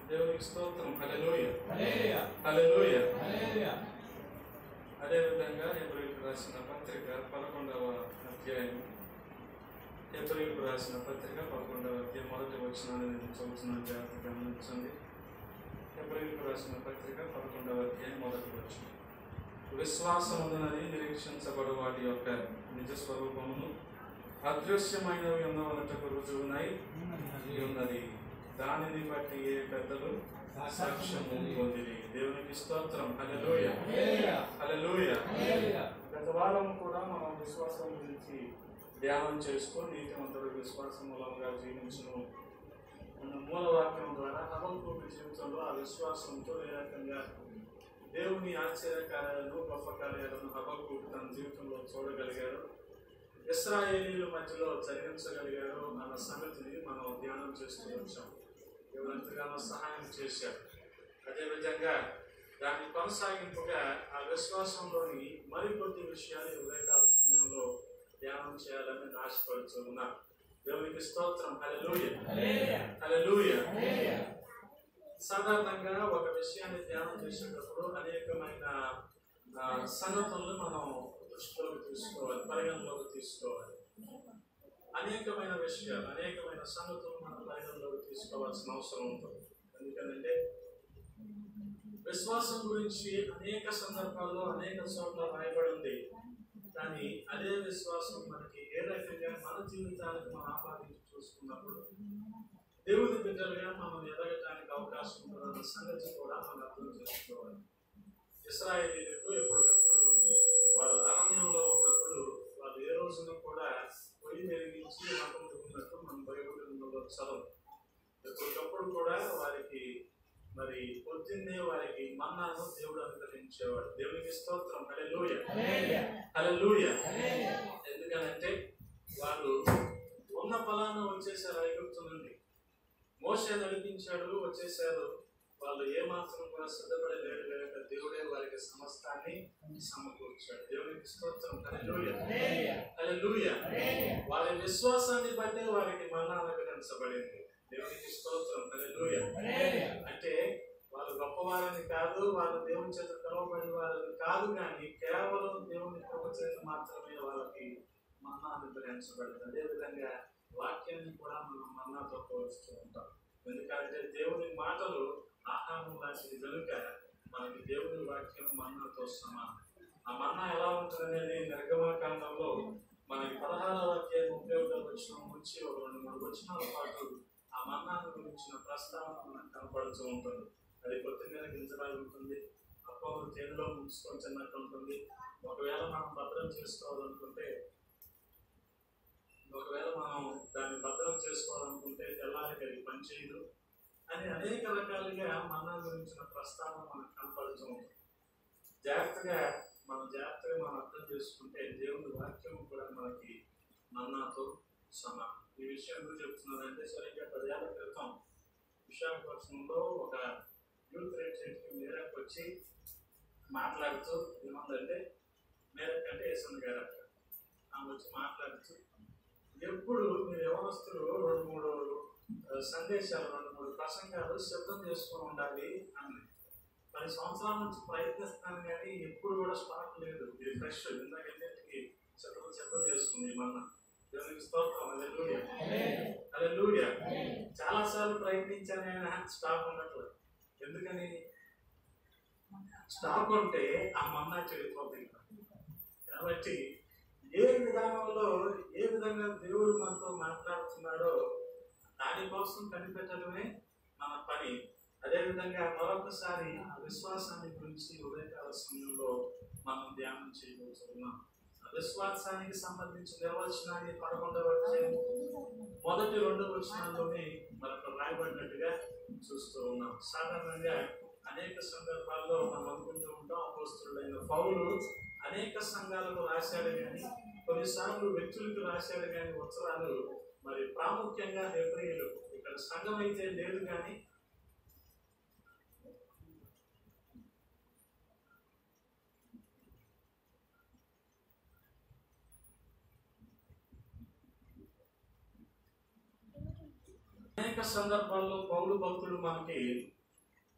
దేవునికి స్తోత్రం హల్లెలూయ హల్లెలూయా హల్లెలూయ హల్లెలూయా అదేవిధంగా ఎబ్రిల్కి రాసిన పత్రిక పదకొండవ అధ్యాయం ఎబ్రిల్కి రాసిన పత్రిక పదకొండవ అధ్యాయం మొదటి వచ్చినాన్ని నేను చదువుతున్నాను జాగ్రత్త గమనించండి ఎబ్రిల్కి రాసిన పత్రిక పదకొండవ అధ్యాయం మొదటి వచ్చిన విశ్వాసం ఉన్నది నిరీక్షించబడు వాటి యొక్క నిజ స్వరూపమును అదృశ్యమైనవి ఉన్నవన్నటకు రుజువునై ఉన్నది దానిని బట్టి ఏ పెద్దలు సాక్ష్యము పొందిరి దేవునికి స్తోత్రం హల్లెలూయ హల్లెలూయా హల్లెలూయ హల్లెలూయా గత వారం కూడా మనం విశ్వాసం గురించి ధ్యానం చేస్తూ నీతిమంతుడు విశ్వాసం మూలంగా జీవించను మన మూల వాక్యం ద్వారా హబక్కు జీవితంలో ఆ విశ్వాసంతో ఏ రకంగా దేవుని ఆశ్చర్యకార్యాలను గొప్ప కార్యాలను హబక్కు తన జీవితంలో చూడగలిగారు ఇస్రాయేలీల మధ్యలో జరిగించగలిగారు అన్న సంగతిని మనం ధ్యానం చేస్తూ వచ్చాం దేవుడు ఎంతగానో సహాయం చేశారు అదేవిధంగా దాని కొనసాగింపుగా ఆ విశ్వాసంలోని మరికొద్ది విషయాలు ఈ ఉదయకాల సమయంలో ధ్యానం చేయాలని ఆశపడుతూ ఉన్నారు దేవునికి స్తోత్రం హల్లెలూయ హల్లెలూయా హల్లెలూయ హల్లెలూయా సాధారణంగా ఒక విషయాన్ని ధ్యానం చేసేటప్పుడు అనేకమైన ఆ, సంగతులను మనం దృష్టిలోకి తీసుకోవాలి పరిగణలోకి తీసుకోవాలి అనేకమైన విషయాలు అనేకమైన సంగతులు మనం పరిగణలోకి తీసుకోవాల్సిన అవసరం ఉంటుంది ఎందుకంటే విశ్వాసం గురించి అనేక సందర్భాల్లో అనేక చోట్ల రాయబడి ఉంది కానీ అదే విశ్వాసం మనకి ఏ రకంగా మన జీవితానికి మనం ఆపాదించి చూసుకున్నప్పుడు దేవుని బిడ్డలుగా మనం ఎదగటానికి అవకాశం ఉంటుందన్న సంగతి కూడా మనం అర్థం చేసుకోవాలి ఇస్రాయేలీలకు ఎప్పటికప్పుడు వారు అరణ్యంలో ఉన్నప్పుడు వాళ్ళు ఏ రోజున కూడా పొయ్యి వెలిగించి మతం ఉన్నట్టు మనం బైబిల్లో చదవం ఎప్పటికప్పుడు కూడా వారికి మరి పొద్దున్నే వారికి మన్నాను దేవుడు అనుగ్రహించేవాడు దేవునికి స్తోత్రం హల్లెలూయ హల్లెలూయా హల్లెలూయ హల్లెలూయా ఎందుకనంటే వాళ్ళు ఉన్న ఫలాన్ని వచ్చేసారు ఐగుప్తు నుండి మోసే నడిపించాడు వచ్చేసారు వాళ్ళు ఏమాత్రం కూడా సిద్ధపడి లేడు కనుక దేవుడే వారికి సమస్తాన్ని సమకూర్చాడు దేవునికి స్తోత్రం హల్లెలూయ హల్లెలూయా హల్లెలూయ హల్లెలూయా వారి విశ్వాసాన్ని బట్టే వారికి మన్నా అనుగ్రహించబడింది దేవునికి స్తోత్రం హల్లెలూయ హల్లెలూయా అంటే వాళ్ళు గొప్పవారని కాదు వాళ్ళు దేవుని చేత పిలువబడిన వారని కాదు కానీ కేవలం దేవుని కృప చేత మాత్రమే వాళ్ళకి మన్నా అనుగ్రహించబడింది అదేవిధంగా వాక్యాన్ని కూడా మనం మన్నాతో పోలుస్తూ ఉంటాం ఎందుకంటే దేవుని మాటలు ఆహారం లాంటిది కనుక మనకి దేవుని వాక్యం మన్నాతో సమానం ఆ మన్నా ఎలా ఉంటుందనేది నిర్గమకాండంలో మనకి పదహారవ అధ్యాయం ముప్పై ఒకటో వచ్చిన నుంచి ఒక రెండు మూడు వచ్చినాల పాటు ఆ మన్నాను గురించిన ప్రస్తావన మనకు కనపడుతూ ఉంటుంది అది కొత్తిమీర గింజలాగా ఉంటుంది అప్పం తేనెలో ముంచుకొని తిన్నట్టు ఉంటుంది ఒకవేళ మనం భద్రం చేసుకోవాలనుకుంటే ఒకవేళ మనం దాన్ని భద్రం చేసుకోవాలనుకుంటే తెల్లారికి అది పనిచేయదు అని అనేక రకాలుగా మన్నా గురించిన ప్రస్తావన మనకు కనపడుతూ ఉంటుంది జాగ్రత్తగా మనం జాగ్రత్తగా మనం అర్థం చేసుకుంటే దేవుని వాక్యం కూడా మనకి మన్నాతో సమానం ఈ విషయం గురించి చెప్తున్నానంటే సరిగ్గా పదేళ్ల క్రితం విశాఖపట్నంలో ఒక యూత్ కి మేరకు వచ్చి మాట్లాడుతూ ఏమందంటే మేరకు అంటే యశ్వంత్ గారు అక్కడ ఆమె వచ్చి మాట్లాడుతూ ఎప్పుడు మీరు యవనస్తులు రెండు మూడు ఆ, సందేశాలు రెండు మూడు ప్రసంగాలు సిద్ధం చేసుకొని ఉండాలి అని పది సంవత్సరాల నుంచి ప్రయత్నిస్తున్నాను కానీ ఎప్పుడు కూడా స్టాక్ లేదు ఇది ఫ్రెష్ ఇందాక ఎన్నింటికి సిద్ధం సిద్ధం చేసుకుంది మన దేవునికి స్తోత్రం హల్లెలూయా హల్లెలూయా చాలా సార్లు ప్రయత్నించాను కానీ స్టాక్ ఉండట్లేదు ఎందుకని స్టాక్ ఉంటే ఆ మన్నా చెడిపోతుంది కాబట్టి ఏ విధానంలో ఏ విధంగా దేవుడు మనతో మాట్లాడుతున్నాడో దానికోసం కనిపెట్టడమే మన పని అదేవిధంగా మరొకసారి ఆ విశ్వాసాన్ని గురించి ఉదయకాల సమయంలో మనం ధ్యానం చేయబోతున్నాం ఆ విశ్వాసానికి సంబంధించిన నిర్వచనాన్ని పదకొండవ అధ్యాయం మొదటి రెండు వచనాల్లోనే మనకు రాయబడినట్టుగా చూస్తూ ఉన్నాం సాధారణంగా అనేక సందర్భాల్లో మనం అనుకుంటూ ఉంటాం అపోస్తుడైన పౌలు అనేక సంఘాలకు రాశాడు కానీ కొన్నిసార్లు వ్యక్తులకు రాశాడు కానీ ఉత్తరాలు మరి ప్రాముఖ్యంగా హెబ్రియులు ఇక్కడ సంఘం అయితే లేదు కానీ అనేక సందర్భాల్లో పౌరు భక్తుడు మనకి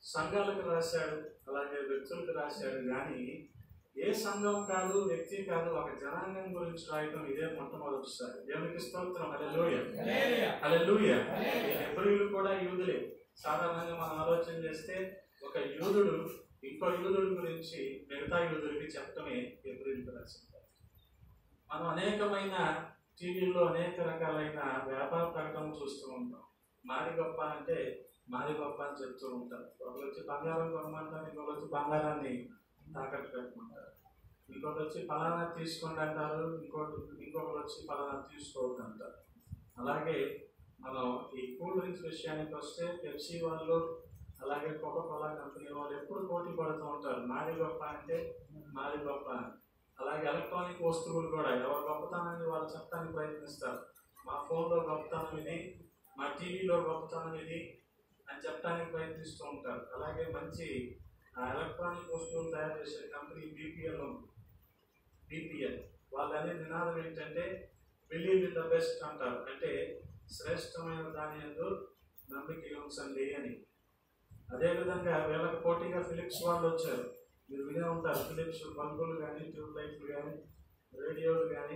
సంఘాలకు రాశాడు అలాగే వ్యక్తులకు రాశాడు కానీ ఏ సంఘం కాదు వ్యక్తి కాదు ఒక జనాంగం గురించి రాయటం ఇదే మొట్టమొదటిసారి దేవునికి స్తోత్రం అలెలుయ హల్లెలూయా అలెలుయ ఎబ్రియులు కూడా యూదులే సాధారణంగా మనం ఆలోచన చేస్తే ఒక యూదుడు ఇంకో యూదుడి గురించి మిగతా యూదుడికి చెప్పటమే ఎబ్రియులకు రాసింది మనం అనేకమైన టీవీల్లో అనేక రకాలైన వ్యాపార ప్రకటనలు చూస్తూ ఉంటాం మాది గొప్ప అంటే మాది గొప్ప అని చెప్తూ ఉంటారు ఒకరు వచ్చి బంగారం కొనమంటారు ఇంకొకరు వచ్చి బంగారాన్ని తాకట్టు పెట్టమంటారు ఇంకొకటి వచ్చి ఫలానా తీసుకోండి అంటారు ఇంకోటి ఇంకొకరు వచ్చి ఫలానా తీసుకోవద్దు అంటారు అలాగే మనం ఈ కూల్ డ్రింక్స్ విషయానికి వస్తే పెప్సీ వాళ్ళు అలాగే కోకా కోలా కంపెనీ వాళ్ళు ఎప్పుడు పోటీ పడుతూ ఉంటారు మాది గొప్ప అంటే మాది గొప్ప అని అలాగే ఎలక్ట్రానిక్ వస్తువులు కూడా ఎవరు గొప్పతనాన్ని వాళ్ళు చెప్పడానికి ప్రయత్నిస్తారు మా ఫోన్లో గొప్పతనం ఇది మా టీవీలో గొప్పతనం ఇది అని చెప్పడానికి ప్రయత్నిస్తూ ఉంటారు అలాగే మంచి ఆ ఎలక్ట్రానిక్ వస్తువులు తయారు చేసే కంపెనీ బీపీఎల్ ఉంది బీపీఎల్ వాళ్ళ అనే నినాదం ఏంటంటే బిలీవ్ ఇన్ ద బెస్ట్ అంటారు అంటే శ్రేష్టమైన దాని ఎందు నమ్మిక ఉంచండి అని అదేవిధంగా వీళ్ళకి పోటీగా ఫిలిప్స్ వాళ్ళు వచ్చారు మీరు వినే ఉంటారు ఫిలిప్స్ బల్బులు కానీ ట్యూబ్ లైట్లు కానీ రేడియోలు కానీ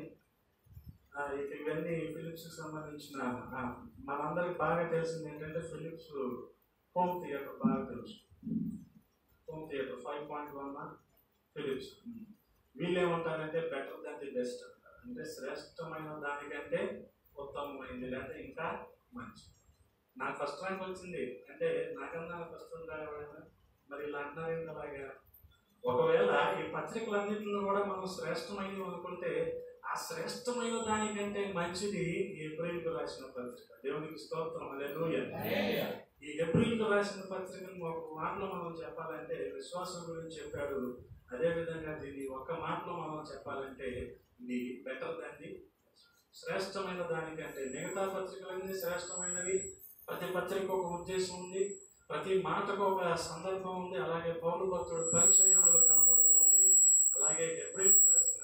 ఇక ఇవన్నీ ఫిలిప్స్కి సంబంధించిన ఆ, మనందరికి బాగా తెలిసింది ఏంటంటే ఫిలిప్స్ హోమ్ థియేటర్ బాగా తెలుసు home theatre five point one Philips వీళ్ళు ఏమంటారంటే బెటర్ దాన్ ది బెస్ట్ అంటారు అంటే శ్రేష్టమైన దానికంటే ఉత్తమమైంది లేదా ఇంకా మంచి నాకు ఫస్ట్ ర్యాంక్ వచ్చింది అంటే నాకన్నా ఫస్ట్ ర్యాంక్ మరి ఇలా అంటున్నారు ఏంటి అలాగా ఒకవేళ ఈ పత్రికలన్నింటిలో కూడా మనం శ్రేష్టమైనవి అనుకుంటే ఆ శ్రేష్టమైన దానికంటే మంచిది ఈ ఏప్రిల్కు రాసిన పత్రిక దేవునికి స్తోత్రం హల్లెలూయా హల్లెలూయా ఈ ఏప్రిల్కు రాసిన పత్రికను ఒక మాటలో మనం చెప్పాలంటే విశ్వాసం గురించి చెప్పాడు అదే విధంగా దీన్ని ఒక మాటలో మనం చెప్పాలంటే ఇది బెటర్ దాన్ని శ్రేష్టమైన దానికంటే మిగతా పత్రికలన్నీ శ్రేష్టమైనవి ప్రతి పత్రిక ఒక ఉద్దేశం ఉంది ప్రతి మాటకు ఒక సందర్భం ఉంది అలాగే పౌరు భక్తుడు పరిచయంలో కనబడుతూ ఉంది అలాగే ఏప్రిల్ రాసిన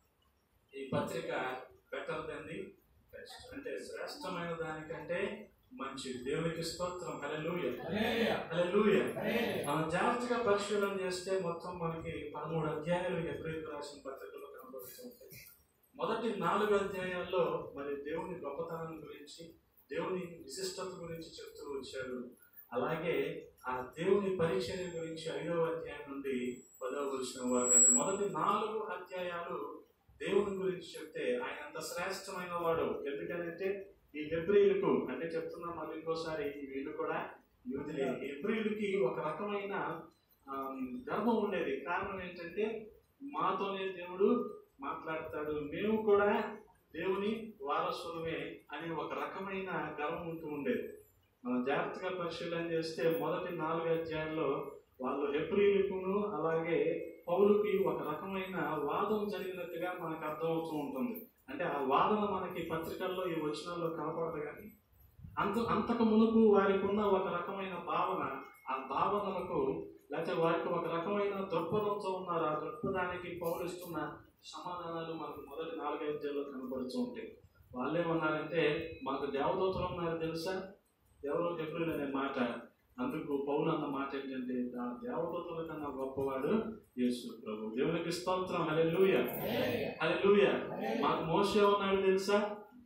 ఈ పత్రిక బెటర్ దెన్ ది బెస్ట్ అంటే శ్రేష్టమైన దానికంటే మంచిది దేవునికి స్తోత్రం హల్లెలూయా హల్లెలూయా హల్లెలూయా హల్లెలూయా మనం జాగ్రత్తగా పరిశీలన చేస్తే మొత్తం మనకి పదమూడు అధ్యాయాలు ఏప్రిల్ రాసిన పత్రికలో కనబడుతుంటాయి మొదటి నాలుగు అధ్యాయాల్లో మరి దేవుని గొప్పతనం గురించి దేవుని విశిష్టత గురించి చెప్తూ వచ్చాడు అలాగే ఆ దేవుని పరిచర్య గురించి ఐదవ అధ్యాయం నుండి పదవ వచ్చిన వరకు అంటే మొదటి నాలుగు అధ్యాయాలు దేవుని గురించి చెప్తే ఆయన అంత శ్రేష్టమైన వాడు ఎందుకనంటే ఈ హెబ్రిలకు అంటే చెప్తున్నా మళ్ళీ ఇంకోసారి వీళ్ళు కూడా యూదులే హెబ్రిలకి ఒక రకమైన ఆమ్, గర్వం ఉండేది కారణం ఏంటంటే మాతోనే దేవుడు మాట్లాడతాడు మేము కూడా దేవుని వారసులమే అని ఒక రకమైన గర్వం ఉంటూ ఉండేది మనం జాగ్రత్తగా పరిశీలన చేస్తే మొదటి నాలుగు అధ్యాయాల్లో వాళ్ళు హెబ్రిలకును అలాగే పౌలుకి ఒక రకమైన వాదం జరిగినట్టుగా మనకు అర్థమవుతూ ఉంటుంది అంటే ఆ వాదన మనకి పత్రికల్లో ఈ వచనాల్లో కనపడదు కానీ అంత అంతకు మునుపు వారికి ఉన్న ఒక రకమైన భావన ఆ భావనలకు లేకపోతే వారికి ఒక రకమైన దృక్పథంతో ఉన్నారు ఆ దృక్పథానికి పౌరుస్తున్న సమాధానాలు మనకు మొదటి నాలుగైదు అధ్యాయాల్లో కనబడుతూ ఉంటాయి వాళ్ళేమన్నారంటే మాకు దేవదూతలు ఉన్నారు తెలుసా ఎవరో చెప్పలేదు అనే మాట అందుకు పౌలు అన్న మాట ఏంటంటే ఆ దేవదూతల కన్నా గొప్పవాడు యేసు ప్రభు దేవునికి స్తోత్రం హల్లెలూయా హల్లెలూయా హల్లెలూయా మాకు మోసే ఉన్నాడు తెలుసా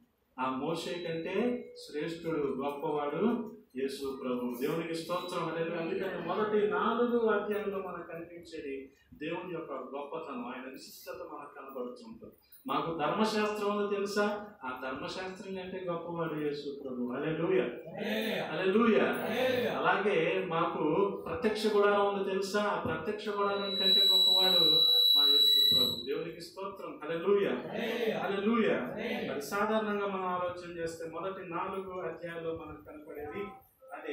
ఆ మోసే కంటే శ్రేష్ఠుడు గొప్పవాడు యేసు ప్రభు దేవునికి స్తోత్రం అనేది అందుకని మొదటి నాలుగు అధ్యాయంలో మనకు కనిపించేది దేవుని యొక్క గొప్పతనం ఆయన విశిష్టత మనకు కనబడుతుంటుంది మాకు ధర్మశాస్త్రం ఉందో తెలుసా ఆ ధర్మశాస్త్రం కంటే గొప్పవాడు యేసు ప్రభు హల్లెలూయా హల్లెలూయా హల్లెలూయా హల్లెలూయా అలాగే మాకు ప్రత్యక్ష గుడారం ఉంది తెలుసా ఆ ప్రత్యక్ష గుడారం కంటే గొప్పవాడు మా యేసు ప్రభు దేవునికి స్తోత్రం హల్లెలూయా హల్లెలూయా హల్లెలూయా హల్లెలూయా మరి సాధారణంగా మనం ఆలోచన చేస్తే మొదటి నాలుగు అధ్యాయాల్లో మనకు కనపడేది అదే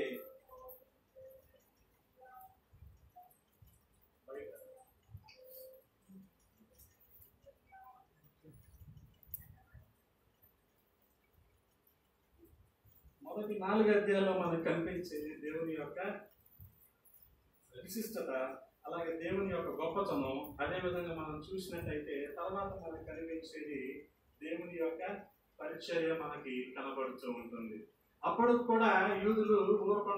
మొదటి నాలుగు అధ్యాయాల్లో మనకు కనిపించేది దేవుని యొక్క విశిష్టత అలాగే దేవుని యొక్క గొప్పతనం అదే విధంగా మనం చూసినట్టయితే తర్వాత మనకు కనిపించేది దేవుని యొక్క పరిచర్య మనకి కనబడుతూ ఉంటుంది అప్పుడు కూడా యూదులు ఊరకుండలేదు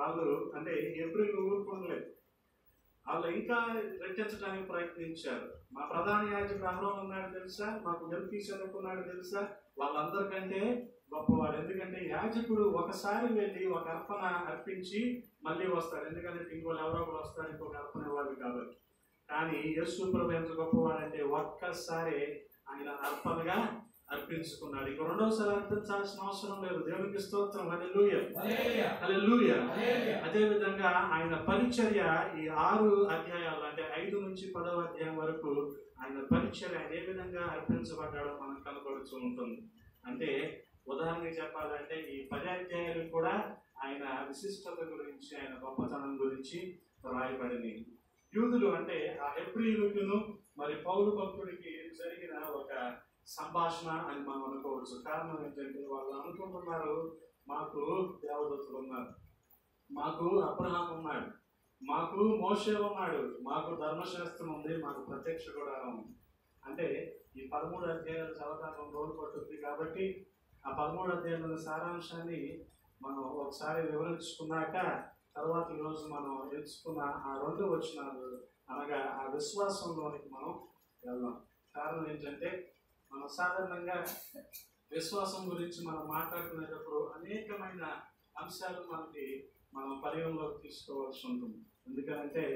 వాళ్ళు అంటే ఏప్రిల్ ఊరుకోలేదు వాళ్ళు ఇంకా రెట్టించడానికి ప్రయత్నించారు మా ప్రధాన యాజకుడు అహ్రోన్ ఉన్నాడు తెలుసా మాకు వెల్కీ చదువుకున్నాడు తెలుసా వాళ్ళందరికంటే గొప్పవాడు ఎందుకంటే యాజకుడు ఒకసారి వెళ్ళి ఒక అర్పణ అర్పించి మళ్ళీ వస్తాడు ఎందుకంటే ఇంకో ఎవరో ఒకరు వస్తారు ఇంకొక అర్పణ ఇవ్వాలి కాబట్టి కానీ యేసు ప్రభు ఎంత గొప్పవాడంటే ఒక్కసారి ఆయన అర్పణగా అర్పించుకున్నాడు ఇక రెండోసారి అర్పించాల్సిన అవసరం లేదు దేవునికి స్తోత్రం హల్లెలూయా హల్లెలూయా హల్లెలూయా హల్లెలూయా అదే విధంగా ఆయన పరిచర్య ఈ ఆరు అధ్యాయాలు అంటే ఐదు నుంచి పదవ అధ్యాయం వరకు ఆయన పరిచర్య ఆయన ఏ విధంగా అర్పించబడ్డాడో మనకు కనపడుతూ ఉంటుంది అంటే ఉదాహరణకి చెప్పాలంటే ఈ పది అధ్యాయాలు కూడా ఆయన విశిష్టత గురించి ఆయన గొప్పతనం గురించి రాయబడింది యూదులు అంటే ఆ ఎప్రిలుకును మరి పౌరు భక్తుడికి జరిగిన ఒక సంభాషణ అని మనం అనుకోవచ్చు కారణం ఏంటంటే వాళ్ళు అనుకుంటున్నారు మాకు దేవదత్తులు ఉన్నారు మాకు అబ్రహాం ఉన్నాడు మాకు మోషే ఉన్నాడు మాకు ధర్మశాస్త్రం ఉంది మాకు ప్రత్యక్ష గుడారం ఉంది అంటే ఈ పదమూడు అధ్యాయాలు చదవడానికి రోజు పట్టుద్ది కాబట్టి ఆ పదమూడు అధ్యాయాల సారాంశాన్ని మనం ఒకసారి వివరించుకున్నాక తర్వాత ఈరోజు మనం ఎంచుకున్న ఆ రెండు వచనాలు అనగా ఆ విశ్వాసంలోనికి మనం వెళ్దాం కారణం ఏంటంటే మనం సాధారణంగా విశ్వాసం గురించి మనం మాట్లాడుకునేటప్పుడు అనేకమైన అంశాలు మనకి మనం పరిగణలోకి తీసుకోవాల్సి ఉంటుంది ఎందుకంటే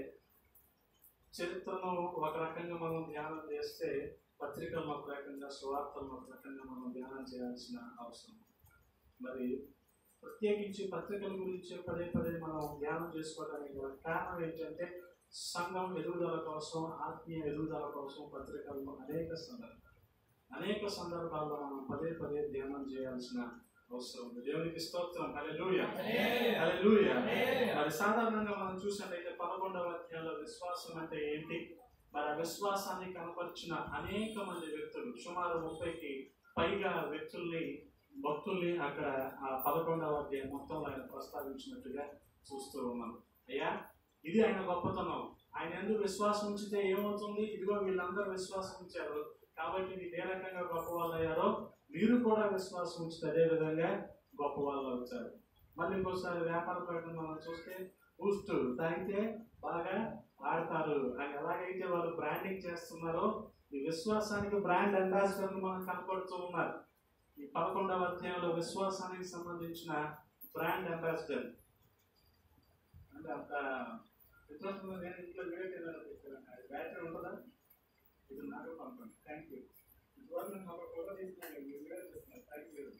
చరిత్రను ఒక రకంగా మనం ధ్యానం చేస్తే పత్రికలను ఒక రకంగా సువార్తలను ఒక రకంగా మనం ధ్యానం చేయాల్సిన అవసరం ఉంది. మరి ప్రత్యేకించి పత్రికల గురించి పదే పదే మనం ధ్యానం చేసుకోవడానికి గల కారణం ఏంటంటే సంఘం ఎదుగుదల కోసం ఆత్మీయ ఎదుగుదల కోసం పత్రికలను అనేక సందర్భాలు అనేక సందర్భాల్లో మనం పదే పదే ధ్యానం చేయాల్సిన అవసరం ఉంది దేవునికి స్తోత్రం హల్లెలూయా హల్లెలూయా హల్లెలూయా హల్లెలూయా మరి సాధారణంగా మనం చూసినట్లయితే పదకొండవ అధ్యాయంలో విశ్వాసం అంటే ఏంటి మరి ఆ విశ్వాసాన్ని కనపరిచిన అనేక మంది వ్యక్తులు సుమారు ముప్పైకి పైగా వ్యక్తుల్ని భక్తుల్ని అక్కడ ఆ పదకొండవ అధ్యాయం మొత్తంలో ఆయన ప్రస్తావించినట్టుగా చూస్తూ ఉన్నాం అయ్యా ఇది ఆయన గొప్పతనం ఆయన ఎందుకు విశ్వాసం ఉంచితే ఏమవుతుంది ఇదిగో వీళ్ళందరూ విశ్వాసం ఉంచారు కాబట్టి మీరు ఏ రకంగా గొప్ప వాళ్ళు అయ్యారో మీరు కూడా విశ్వాసం ఉంచితే అదే విధంగా గొప్ప వాళ్ళు అవుతారు మళ్ళీ ఇంకోసారి వ్యాపార ప్రకటన మనం చూస్తే బూస్ట్ తాగితే బాగా ఆడతారు అని ఎలాగైతే వాళ్ళు బ్రాండింగ్ చేస్తున్నారో ఈ విశ్వాసానికి బ్రాండ్ అంబాసిడర్లు మనకు కనపడుతూ ఉన్నారు ఈ పదకొండవ అధ్యాయంలో విశ్వాసానికి సంబంధించిన బ్రాండ్ అంబాసిడర్ అంటే అంత ఇంట్రెస్ట్ ఉంది నేను ఇంట్లో వేరే బ్యాటరీ ఉంటుందా ఇది నాకు పంపండి థ్యాంక్ యూ ఇదివరకు నేను ఒక ఫోటో తీసుకున్నాను మీరు వీడియో చేస్తున్నారు థ్యాంక్ యూ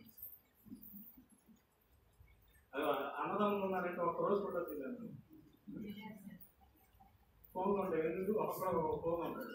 అది అన్నదమ్ములు ఉన్నారంటే ఒక రోజు ఫోటో తీయాలి ఫోన్ ఉంటాయి ఎందుకు ఒక్కొక్కడు ఒక ఫోన్ ఉంటుంది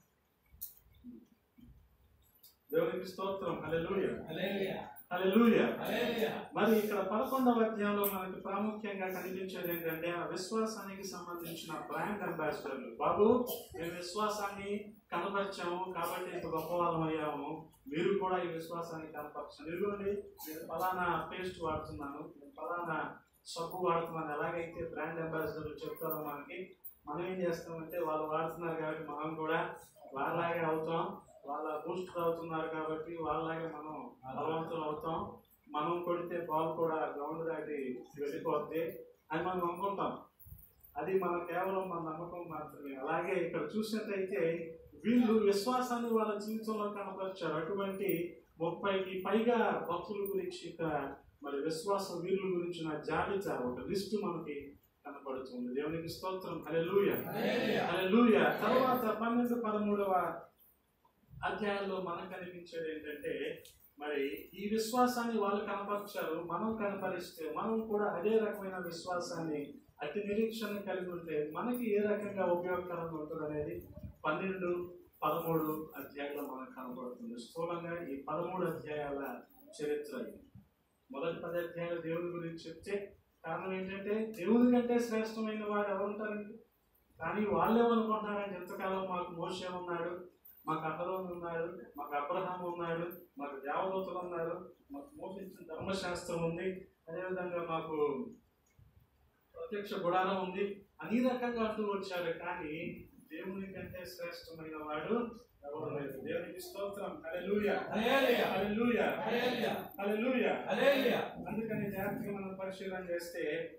దేవునికి స్తోత్రం హల్లెలూయా హల్లెలూయా హల్లెలూయా హల్లెలూయా మరి ఇక్కడ పదకొండవ అధ్యాయంలో మనకి ప్రాముఖ్యంగా కనిపించేది ఏంటంటే ఆ విశ్వాసానికి సంబంధించిన బ్రాండ్ అంబాసిడర్లు బాబు మేము విశ్వాసాన్ని కనపరిచాము కాబట్టి ఇంత గొప్ప వాళ్ళం అయ్యాము మీరు కూడా ఈ విశ్వాసాన్ని కనపరచండి ఇదిగోండి నేను ఫలానా పేస్ట్ వాడుతున్నాను నేను ఫలానా సబ్బు వాడుతున్నాను ఎలాగైతే బ్రాండ్ అంబాసిడర్లు చెప్తారో మనకి మనం ఏం చేస్తామంటే వాళ్ళు వాడుతున్నారు కాబట్టి మనం కూడా వాళ్ళలాగే అవుతాం వాళ్ళ బూస్ట్ అవుతున్నారు కాబట్టి వాళ్ళలాగే మనం బలవంతులు అవుతాం మనం కొడితే బాల్ కూడా గ్రౌండ్ దాటి వెళ్ళిపోద్ది అని మనం అనుకుంటాం అది మన కేవలం మన నమ్మకం మాత్రమే అలాగే ఇక్కడ చూసినట్టయితే వీళ్ళు విశ్వాసాన్ని వాళ్ళ జీవితంలో కనపరిచారు అటువంటి ముప్పైకి పైగా భక్తుల గురించి ఇక్కడ మరి విశ్వాస వీరుల గురించిన జాబితా ఒక లిస్టు మనకి కనపడుతుంది దేవునికి స్తోత్రం హల్లెలూయా హల్లెలూయా హల్లెలూయా తర్వాత పన్నెండు పదమూడవ అధ్యాయంలో మనకు కనిపించేది ఏంటంటే మరి ఈ విశ్వాసాన్ని వాళ్ళు కనపరిచారు మనం కనపరిస్తే మనం కూడా అదే రకమైన విశ్వాసాన్ని అతి నిరీక్షణ కలిగి ఉంటే మనకి ఏ రకంగా ఉపయోగకరంగా ఉంటుంది అనేది పన్నెండు పదమూడు అధ్యాయంలో మనకు కనపడుతుంది స్థూలంగా ఈ పదమూడు అధ్యాయాల చరిత్ర ఇది మొదటి పది అధ్యాయాలు దేవుని గురించి చెప్తే కారణం ఏంటంటే దేవుని కంటే శ్రేష్టమైన వాడు ఎవరు ఉంటారండి కానీ వాళ్ళేమనుకుంటున్నారంటే ఎంతకాలం మాకు మోసే ఉన్నాడు మాకు అహరోన్ ఉన్నాడు మాకు అబ్రహాం ఉన్నాడు మాకు దేవదూతలు ఉన్నారు మాకు మోసించిన ధర్మశాస్త్రం ఉంది అదేవిధంగా మాకు ప్రత్యక్ష గుడారం ఉంది అన్ని రకంగా అంటూ వచ్చారు కానీ దేవుని కంటే శ్రేష్టమైన వాడు ఎవరు లేదు దేవునికి స్తోత్రం హల్లెలూయా హల్లెలూయా హల్లెలూయా హల్లెలూయా హల్లెలూయా హల్లెలూయా అందుకని జాగ్రత్తగా మనం పరిశీలన చేస్తే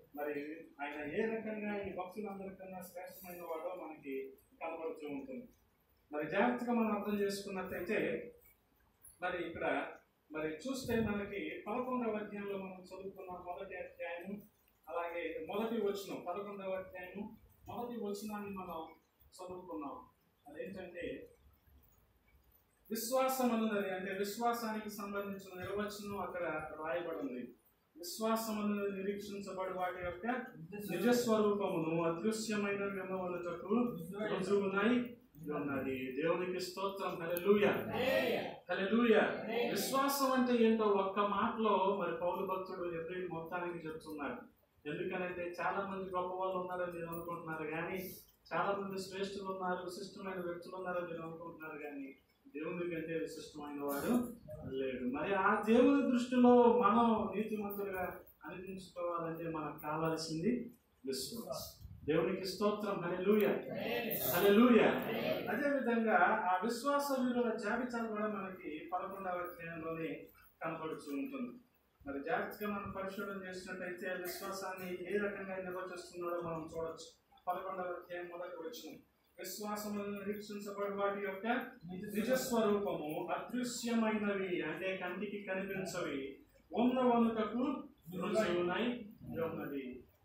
మరి ఆయన ఏ రకంగా ఈ భక్తులందరికన్నా శ్రేష్టమైన వాడో మనకి కనబడుతూ ఉంటుంది మరి జాగ్రత్తగా మనం అర్థం చేసుకున్నట్టయితే మరి ఇక్కడ మరి చూస్తే మనకి పదకొండవ అధ్యాయంలో మనం చదువుకున్న మొదటి అధ్యాయం అలాగే మొదటి వచనం పదకొండవ అధ్యాయం మొదటి వచనాన్ని మనం చదువుకున్నాం అదేంటంటే విశ్వాసం అన్నది అంటే విశ్వాసానికి సంబంధించిన నిర్వచనం అక్కడ రాయబడి ఉంది విశ్వాసం అన్నది నిరీక్షించబడి వాటి యొక్క నిజస్వరూపమును అదృశ్యమైన వినవలటకు రుజువునై ఉన్నది దేవునికి స్తోత్రం హల్లెలూయా హల్లెలూయా విశ్వాసం అంటే ఏంటో ఒక్క మాటలో మరి పౌరు భక్తుడు ఎబ్రి మొత్తానికి చెప్తున్నాడు ఎందుకనంటే చాలా మంది గొప్ప వాళ్ళు ఉన్నారని మీరు అనుకుంటున్నారు కానీ చాలా మంది శ్రేష్ఠులు ఉన్నారు విశిష్టమైన వ్యక్తులు ఉన్నారని మీరు అనుకుంటున్నారు కానీ దేవుని కంటే విశిష్టమైన వాడు లేడు మరి ఆ దేవుని దృష్టిలో మనం నీతిమంతులుగా అనిపించుకోవాలంటే మనకు కావాల్సింది విశ్వాసం దేవునికి స్తోత్రం హల్లెలూయ హల్లెలూయ అదే విధంగా ఆ విశ్వాస విలువ జాబితా కూడా మనకి పదకొండవ అధ్యాయంలోనే కనపడుతూ ఉంటుంది మరి జాగ్రత్తగా మనం పరిశోధన చేసినట్టయితే ఆ విశ్వాసాన్ని ఏ రకంగా నిర్వచిస్తున్నాడో మనం చూడొచ్చు పదకొండవ అధ్యాయం మొదటి వచ్చిన విశ్వాసము నిరీక్షించబడి వాటి యొక్క నిజస్వరూపము అదృశ్యమైనవి అంటే కంటికి కనిపించవి ఉన్న వనుకకు రుజువునై ఉన్నది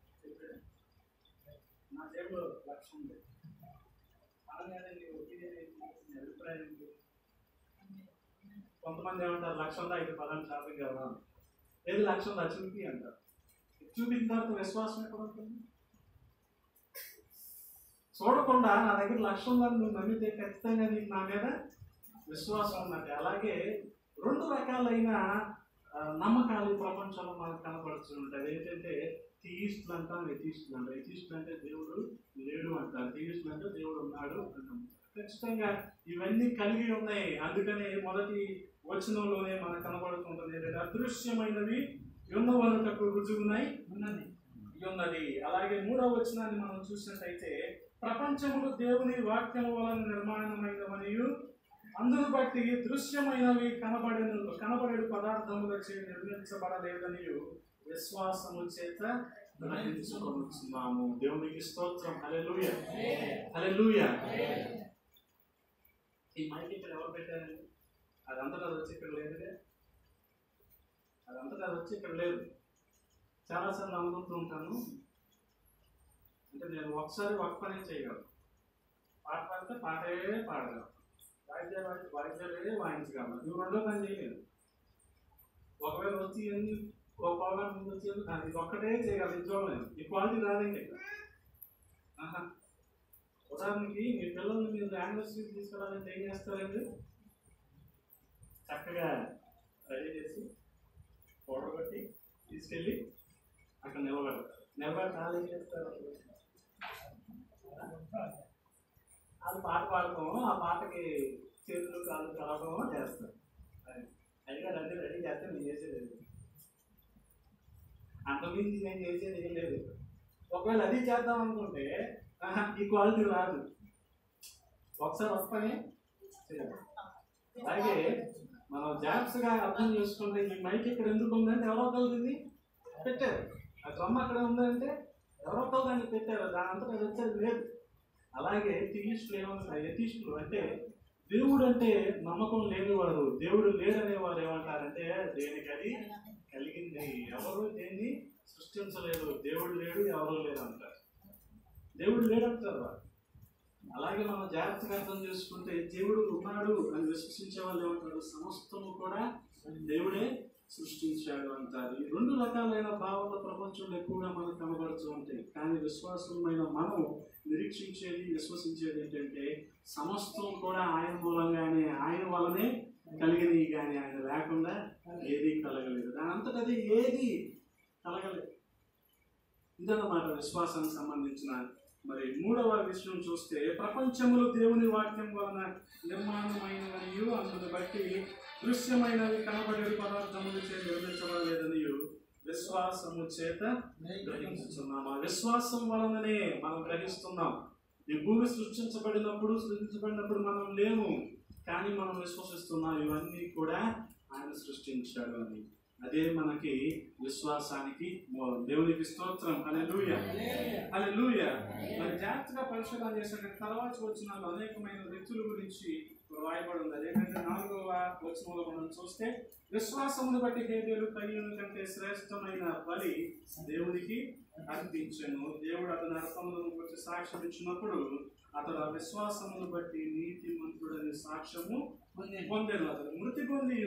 నా జేబులో లక్ష ఉంది అనగానే నీ ఒపీనియన్ ఏంటి? నీ అభిప్రాయం ఏంటి? కొంతమంది ఏమంటారు లక్ష ఉందా ఇది పలానా షాపింగ్ కదా ఏది లక్ష ఉందా చూపి అంటారు చూపించిన తర్వాత విశ్వాసం ఎక్కడ ఉంటుంది చూడకుండా నా దగ్గర లక్ష ఉందని నువ్వు నమ్మితే ఖచ్చితంగా నీకు నా మీద విశ్వాసం ఉన్నట్టే అలాగే రెండు రకాలైన ఆ, నమ్మకాలు ఈ ప్రపంచంలో మనకు కనపడుతుంటాయి అదేంటంటే థీయిస్టులు అంటాం ఎథీస్టులు అంటాం ఎథీస్టులు అంటే దేవుడు లేడు అంటారు థీయిస్టులు అంటే దేవుడు ఉన్నాడు అంటాం ఖచ్చితంగా ఇవన్నీ కలిగి ఉన్నాయి అందుకనే మొదటి వచనంలోనే మనకు కనబడుతుంటుంది ఏంటంటే అదృశ్యమైనవి యున్నవనుటకు రుజువునై ఉన్నది ఉన్నది అలాగే మూడవ వచనాన్ని మనం చూసినట్టయితే ప్రపంచములు దేవుని వాక్యము వలన నిర్మాణమైనవనియు అందును బట్టి దృశ్యమైనవి కనబడను కనబడే పదార్థములచే నిర్మించబడలేదనియు విశ్వాసము చేత గ్రహించుకొనుచున్నాము దేవునికి స్తోత్రం హల్లెలూయా హల్లెలూయా ఈ మైక్ ఇక్కడ ఎవరు పెట్టారండి అదంతటా అది వచ్చి ఇక్కడ లేదుగా అదంతటా అది వచ్చి ఇక్కడ లేదు చాలాసార్లు అనుకుంటూ ఉంటాను అంటే నేను ఒకసారి ఒక పని చేయగలను పాట పాడితే పాటే పాడగలను వాయిద్యాలు వాడి వాయిద్యాలే వాయించగలను ఇవి రెండో పని చేయలేదు ఒకవేళ వచ్చి ఎన్ని ఒక పావుగా ముందు వచ్చి ఆ, ఇది ఒక్కటే చేయగలను ఇది చూడలేను ఈ క్వాలిటీ రాదండి ఆహా. ఉదాహరణకి మీ పిల్లల్ని మీరు యానివర్సరీ తీసుకెళ్ళాలంటే ఏం చేస్తారండి చక్కగా రెడీ చేసి పౌడర్ కొట్టి తీసుకెళ్ళి అక్కడ నిలబెడతారు నిలబెట్టి వాళ్ళు ఏం చేస్తారు అది పాట పాడటం ఆ పాటకి చేతులు కాళ్ళు కలవడం చేస్తారు అది అయినా అన్నీ రెడీ చేస్తే నేను చేసేది లేదు. అంతకుమించి నేను చేసేది ఏం లేదు ఒకవేళ అది చేద్దాం అనుకుంటే ఆహా, ఈ క్వాలిటీ రాదు ఒకసారి ఒక పని చేయాలి అలాగే మనం జాగ్రత్తగా అర్థం చేసుకుంటే ఈ మైక్ ఇక్కడ ఎందుకు ఉందంటే ఎవరో కలిగింది పెట్టారు ఆ డ్రమ్ అక్కడ ఉందంటే ఎవరో ఒకరు దాన్ని పెట్టారు దాని అంతా అది వచ్చేది లేదు అలాగే థియిస్టులు ఏమంటారు ఎథిస్టులు అంటే దేవుడు అంటే నమ్మకం లేనివారు దేవుడు లేడనే వారు ఏమంటారంటే దేనికి అది కలిగింది ఎవరు దేన్ని సృష్టించలేదు దేవుడు లేడు ఎవరు లేరు అంటారు దేవుడు లేడు అంటారు వారు అలాగే మనం జాగ్రత్తగా అర్థం చేసుకుంటే దేవుడు ఉన్నాడు అని విశ్వసించే వాళ్ళు ఏమంటారు సమస్తము కూడా దేవుడే సృష్టించాడు అంటారు ఈ రెండు రకాలైన భావాల ప్రపంచంలో ఎక్కువగా మనకు కనబడుతూ ఉంటాయి కానీ విశ్వాసమైన మనం నిరీక్షించేది విశ్వసించేది ఏంటంటే సమస్తం కూడా ఆయన మూలంగానే ఆయన వల్లనే కలిగినవి కానీ ఆయన లేకుండా ఏది కలగలేదు దాని అంతటా అది ఏది కలగలేదు ఇదన్నమాట విశ్వాసానికి సంబంధించిన మరి మూడవ విషయం చూస్తే ప్రపంచములు దేవుని వాక్యం వలన నిర్మాణమైనవనియు అందుని బట్టి దృశ్యమైనవి కనబడే పదార్థములు చే నిర్మించబడలేదనియు విశ్వాసము చేత గ్రహించుతున్నాం ఆ విశ్వాసం వలననే మనం గ్రహిస్తున్నాం ఈ భూమి సృష్టించబడినప్పుడు సృష్టించబడినప్పుడు మనం లేము కానీ మనం విశ్వసిస్తున్నాం ఇవన్నీ కూడా ఆయన సృష్టించాడు అని అదే మనకి విశ్వాసానికి మూలం దేవునికి స్తోత్రం హల్లెలూయా హల్లెలూయా మరి జాగ్రత్తగా పరిశోధన చేసిన తర్వాత వచ్చిన అనేకమైన వ్యక్తుల గురించి రాయబడి ఉంది అదేంటంటే నాలుగవ వచనంలో మనం చూస్తే విశ్వాసమును బట్టి హేబేలు కయ్యూను కంటే శ్రేష్టమైన బలి దేవునికి అర్పించను దేవుడు అతని అర్పణలను గురించి సాక్ష్యం ఇచ్చినప్పుడు అతడు ఆ విశ్వాసమును బట్టి నీతి మంత్రుడని సాక్ష్యము పొందాను అతను మృతి పొంది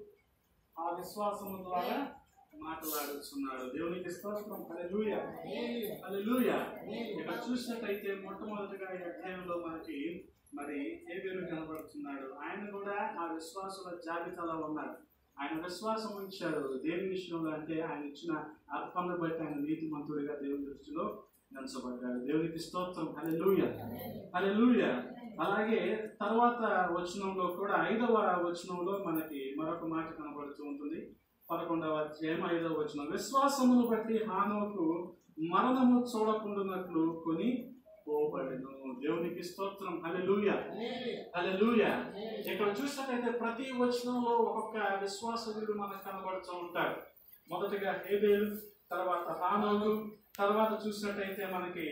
ఆ విశ్వాసము ద్వారా మాట్లాడుతున్నాడు దేవునికి స్తోత్రం హల్లెలూయా హల్లెలూయా ఇక్కడ చూసినట్టయితే మొట్టమొదటిగా ఈ అధ్యాయంలో మనకి మరి హేబేలు కనబడుతున్నాడు ఆయన కూడా ఆ విశ్వాసుల జాబితాలో ఉన్నాడు ఆయన విశ్వాసం ఉంచాడు దేని విషయంలో అంటే ఆయన ఇచ్చిన అర్పణ బట్టి ఆయన నీతిమంతుడిగా దేవుని దృష్టిలో నిలిచబడ్డాడు దేవునికి స్తోత్రం హల్లెలూయా హల్లెలూయా అలాగే తర్వాత వచనంలో కూడా ఐదవ వచనంలో మనకి మరొక మాట కనబడుతూ ఉంటుంది పదకొండవ అధ్యాయం ఐదవ వచనం విశ్వాసమును బట్టి హానోకు మరణము చూడకుండానట్లు కొని పోబడెను దేవునికి స్తోత్రం హల్లెలూయా హల్లెలూయా ఇక్కడ చూసినట్లయితే ప్రతి వచనంలో ఒక్కొక్క విశ్వాసకుడు మనకు కనబడుతూ ఉంటాడు మొదటిగా హేబేలు తర్వాత హానోకు తర్వాత చూసినట్టయితే మనకి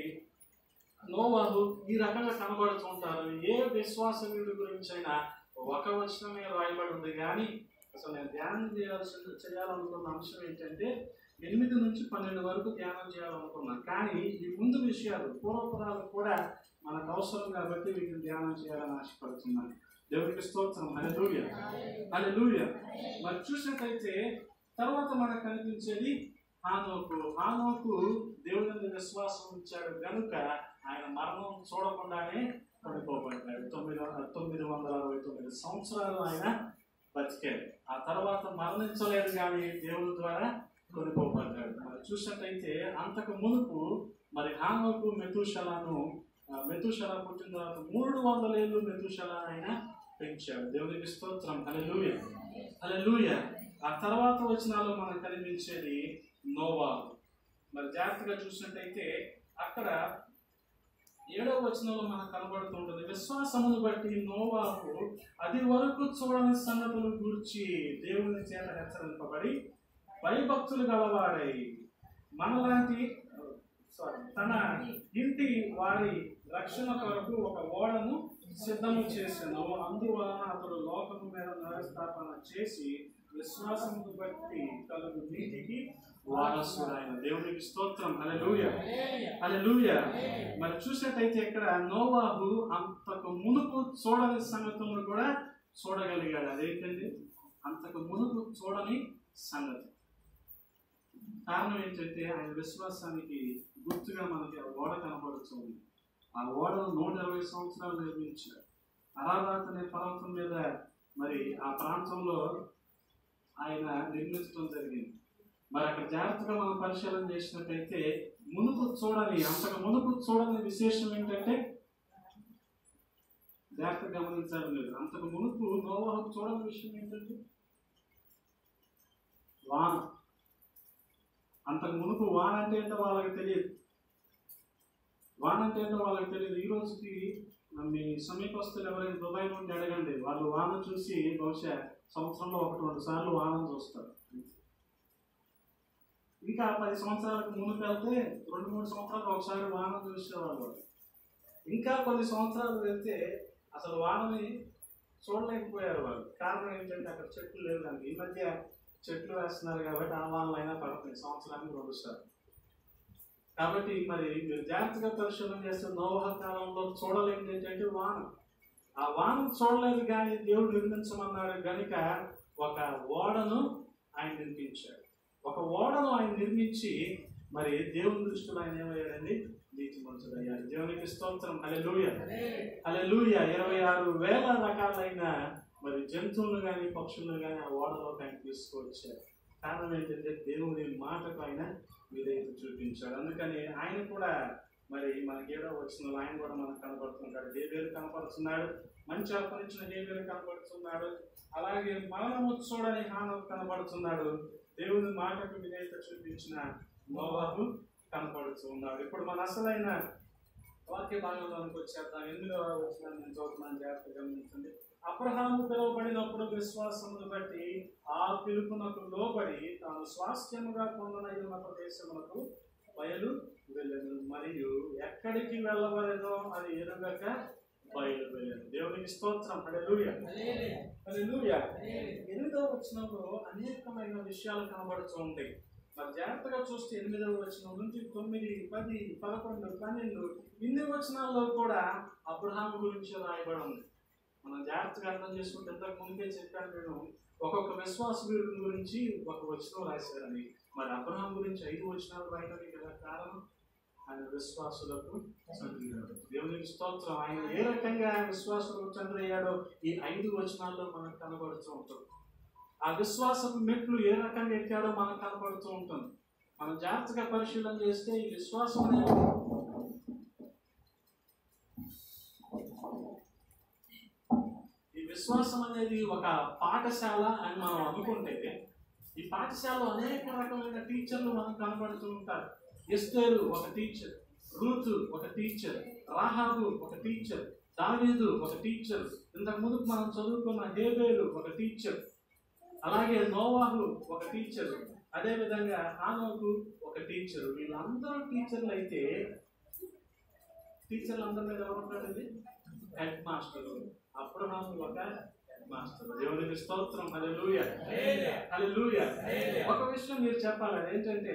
నోవాహు ఈ రకంగా కనబడుతూ ఉంటారు ఏ విశ్వాసవీడు గురించి అయినా ఒక వచనమే రాయబడి ఉంది కానీ అసలు నేను ధ్యానం చేయాల్సి చేయాలనుకున్న అంశం ఏంటంటే ఎనిమిది నుంచి పన్నెండు వరకు ధ్యానం చేయాలనుకున్నాను కానీ ఈ ముందు విషయాలు పూర్వపురాలు కూడా మనకు అవసరం కాబట్టి వీటిని ధ్యానం చేయాలని ఆశపడుతున్నాను దేవుడికి స్తోత్రం హల్లెలూయా హల్లెలూయా మరి చూసినట్లయితే తర్వాత మనకు కనిపించేది హానోకు హానోకు దేవుని మీద విశ్వాసం ఉంచాడు కనుక ఆయన మరణం చూడకుండానే పడిపోబడ్డాడు తొమ్మిది వ- తొమ్మిది వందల అరవై తొమ్మిది సంవత్సరాలు ఆయన బతికాడు ఆ తర్వాత మరణించలేదు కానీ దేవుని ద్వారా కొనిపోబడ్డాడు మరి చూసినట్టయితే అంతకు మునుపు మరి హానోకు మెతుషలను మెతుషల పుట్టిన తర్వాత మూడు వందల ఏళ్ళు మెతుషల ఆయన పెంచాడు దేవునికి స్తోత్రం హల్లెలూయా హల్లెలూయా ఆ తర్వాత వచనాల్లో మనకు కనిపించేది నోవాహు మరి జాగ్రత్తగా చూసినట్టయితే అక్కడ ఏడవ వచనంలో మనకు కనబడుతుంటుంది విశ్వాసమును బట్టి నోవాహు అది వరకు చూడని సంగతులు గూర్చి దేవుని చేత హెచ్చరింపబడి భయభక్తులు గలవాడై మనలాంటి సారీ తన ఇంటి వారి రక్షణ కొరకు ఒక ఓడను సిద్ధము చేసెను అందువలన అతడు లోకము మీద నరస్థాపన చేసి విశ్వాసమును బట్టి కలుగు నీతికి వారసుడు ఆయన దేవునికి స్తోత్రం హల్లెలూయా హల్లెలూయా మరి చూసినట్టయితే ఇక్కడ నోవాహు అంతకు మునుపు చూడని సంగతులను కూడా చూడగలిగాడు అదేంటండి అంతకు మునుపు చూడని సంగతి కారణం ఏంటంటే ఆయన విశ్వాసానికి గుర్తుగా మనకి ఆ ఓడ కనబడుతుంది ఆ ఓడను నూట ఇరవై సంవత్సరాలు నిర్మించారు అరారాత్ అనే పర్వతం మీద మరి ఆ ప్రాంతంలో ఆయన నిర్మించడం జరిగింది మరి అక్కడ జాగ్రత్తగా మనం పరిశీలన చేసినట్టయితే మునుపు చూడని అంతకు మునుపు చూడని విశేషం ఏంటంటే జాగ్రత్తగా గమనించాలి మీరు అంతకు మునుపు నోవాహు చూడని విషయం ఏంటంటే వాన అంతకు మునుపు వాన అంటే ఏంటో వాళ్ళకి తెలియదు వాన అంటే ఏంటో వాళ్ళకి తెలియదు ఈ రోజుకి మీ సమీపస్తులు ఎవరైనా దుబాయ్ నుండి అడగండి వాళ్ళు వాన చూసి బహుశా సంవత్సరంలో ఒకటి రెండు సార్లు వానం చూస్తారు ఇంకా పది సంవత్సరాలకు ముందుకు వెళ్తే రెండు మూడు సంవత్సరాలకు ఒకసారి వానం చూసేవాళ్ళు ఇంకా కొన్ని సంవత్సరాలు వెళ్తే అసలు వానని చూడలేకపోయారు వాళ్ళు కారణం ఏంటంటే అక్కడ చెట్లు లేవు దానికి ఈ మధ్య చెట్లు వేస్తున్నారు కాబట్టి ఆ వానలు అయినా పడుతుంది సంవత్సరానికి రెండు సార్లు కాబట్టి మరి మీరు జాగ్రత్తగా పరిశోధన చేస్తే నోవహ కాలంలో చూడలేనిది ఏంటంటే వాన ఆ వాన చూడలేదు కానీ దేవుడు నిర్మించమన్నాడు గనుక ఒక ఓడను ఆయన నిర్మించాడు ఒక ఓడను ఆయన నిర్మించి మరి దేవుని దృష్టిలో ఆయన ఏమయ్యాడండి నీతి మంచుడయ్యాడు దేవునికి స్తోత్రం హల్లెలూయ హల్లెలూయ ఇరవై ఆరు వేల రకాలైన మరి జంతువులను కానీ పక్షులను కానీ ఆ ఓడలోకి ఆయన తీసుకొచ్చారు కారణం ఏంటంటే దేవుని మాటకు ఆయన విధేయత చూపించాడు అందుకని ఆయన కూడా మరి మనకి ఏడో వచ్చిన ఆయన కూడా మనకు కనబడుతుంటాడు దేవేరు కనపడుతున్నాడు మంచి అర్పణించిన దేవేరు కనబడుతున్నాడు అలాగే మరణము చూడని హానం కనబడుతున్నాడు దేవుని మాటకు విధేయత చూపించిన నోవాహు కనపడుతూ ఉన్నాడు ఇప్పుడు మన అసలైన వాక్య భాగంలోనికి వచ్చేద్దాం ఎనిమిదవ వచ్చిన నేను చదువుతున్నాను జాగ్రత్తగా గమనించండి అబ్రహాము పిలువబడినప్పుడు విశ్వాసమును బట్టి ఆ పిలుపునకు లోబడి తాను స్వాస్థ్యముగా పొందనైన ప్రదేశమునకు బయలు వెళ్ళను మరియు ఎక్కడికి వెళ్ళవలెనో అది ఎరుగక బయలు వెళ్ళను దేవునికి స్తోత్రం హల్లెలూయా హల్లెలూయా హల్లెలూయా హల్లెలూయా ఎనిమిదవ వచనంలో అనేకమైన విషయాలు కనబడుతూ ఉంటాయి మరి జాగ్రత్తగా చూస్తే ఎనిమిదవ వచనం నుంచి తొమ్మిది పది పదకొండు పన్నెండు ఇన్ని వచనాల్లో కూడా అబ్రహాం గురించి రాయబడి ఉంది మనం జాగ్రత్తగా అర్థం చేసుకుంటే ఇంతకు ముందే చెప్పాను నేను ఒక్కొక్క విశ్వాస వీరుని గురించి ఒక వచనం రాశారని మరి అబ్రహాం గురించి ఐదు వచనాలు రాయడానికి గల కారణం ఆయన విశ్వాసులకు తండ్రి అయ్యాడు. దేవునికి స్తోత్రం ఆయన ఏ రకంగా విశ్వాసులకు తండ్రి అయ్యాడో ఈ ఐదు వచనాల్లో మనకు కనబడుతూ ఉంటుంది ఆ విశ్వాసపు మెట్లు ఏ రకంగా ఎక్కాడో మనకు కనబడుతూ ఉంటుంది మనం జాగ్రత్తగా పరిశీలన చేస్తే ఈ విశ్వాసం అనేది ఈ విశ్వాసం అనేది ఒక పాఠశాల అని మనం అనుకుంటే ఈ పాఠశాలలో అనేక రకమైన టీచర్లు మనకు కనబడుతూ ఉంటారు ఎస్తేరు ఒక టీచర్ రూతు ఒక టీచర్ రాహాబు ఒక టీచర్ దావీదు ఒక టీచర్ ఇంతకు ముందు మనం చదువుకున్న హేబేలు ఒక టీచర్ అలాగే నోవాహు ఒక టీచర్ అదే విధంగా హానోకు ఒక టీచర్ వీళ్ళందరూ టీచర్లు అయితే టీచర్లు అందరి మీద ఎవరు ఉంటారండి హెడ్ మాస్టర్ అబ్రహాము ఒక హెడ్ మాస్టర్ దేవునికి స్తోత్రం హల్లెలూయా హల్లెలూయా హల్లెలూయా హల్లెలూయా. ఒక విషయం మీరు చెప్పాలి అదేంటంటే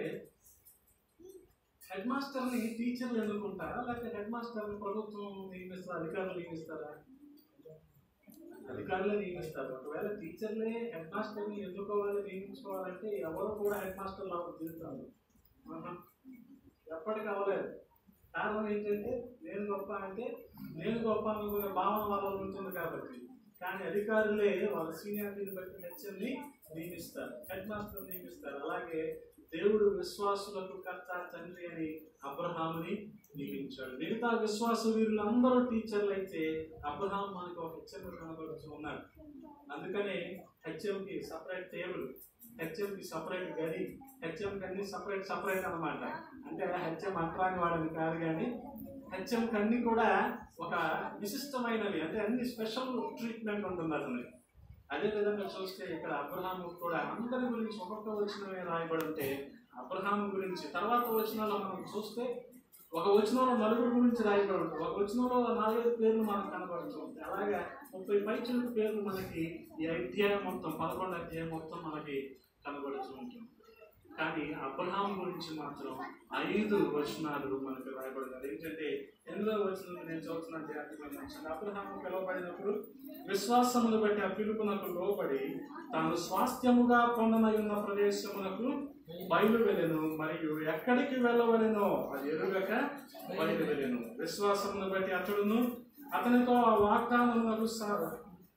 హెడ్ మాస్టర్ని టీచర్లు ఎన్నుకుంటారా లేకపోతే హెడ్ మాస్టర్ని ప్రభుత్వం నియమిస్తారా అధికారులు నియమిస్తారా అధికారులే నియమిస్తారు ఒకవేళ టీచర్లే హెడ్ మాస్టర్ని ఎన్నుకోవాలి నియమించుకోవాలంటే ఎవరు కూడా హెడ్ మాస్టర్లు అవ్వరు జీవితంలో ఆహా. ఎప్పటికీ అవ్వలేదు కారణం ఏంటంటే నేను గొప్ప అంటే నేను గొప్ప అనుకునే భావన వాళ్ళలో ఉంటుంది కాబట్టి కానీ అధికారులే వాళ్ళ సీనియారిటీని బట్టి హెచ్ఎంని నియమిస్తారు హెడ్ మాస్టర్ నియమిస్తారు అలాగే దేవుడు విశ్వాసులకు కర్త తండ్రి అని అబ్రహాముని నియమించాడు మిగతా విశ్వాస వీరులందరూ టీచర్లు అయితే అబ్రహాం మనకు ఒక హెచ్ఎం కనబడుతూ ఉన్నాడు అందుకనే హెచ్ఎంకి సపరేట్ టేబుల్ హెచ్ఎంకి సపరేట్ గది హెచ్ఎంకి అన్ని సపరేట్ సపరేట్ అన్నమాట అంటే హెచ్ఎం అంటరాని వాడని కాదు కానీ హెచ్ఎం అన్ని కూడా ఒక విశిష్టమైనవి అంటే అన్ని స్పెషల్ ట్రీట్మెంట్ ఉంటుంది అతనికి అదే విధంగా చూస్తే ఇక్కడ అబ్రహాము కూడా అందరి గురించి ఒక్కొక్క వచనమే రాయబడి ఉంటే అబ్రహాము గురించి తర్వాత వచనాల్లో మనం చూస్తే ఒక వచనంలో నలుగురు గురించి రాయబడి ఉంటుంది ఒక వచనంలో నాలుగైదు పేర్లు మనకు కనబడుతూ ఉంటాయి అలాగే ముప్పై పైచులకు పేర్లు మనకి ఈ అధ్యాయం మొత్తం పదకొండు అధ్యాయం మొత్తం మనకి కనబడుతూ ఉంటుంది కానీ అబ్రహాం గురించి మాత్రం ఐదు వచనాలు మనకు రాయబడినారు ఏంటంటే ఎనిమిదో వచనం నేను చదువుతున్నాను జాగ్రత్తగా గమనించండి. అబ్రహాము పిలువబడినప్పుడు విశ్వాసమును బట్టి ఆ పిలుపునకు లోబడి తాను స్వాస్థ్యముగా పొందనై ఉన్న ప్రదేశమునకు బయలు వెళ్ళెను మరియు ఎక్కడికి వెళ్ళవలెనో అది ఎరుగక బయలు వెళ్ళెను విశ్వాసమును బట్టి అతడును అతనితో ఆ వాగ్దానమునకు స-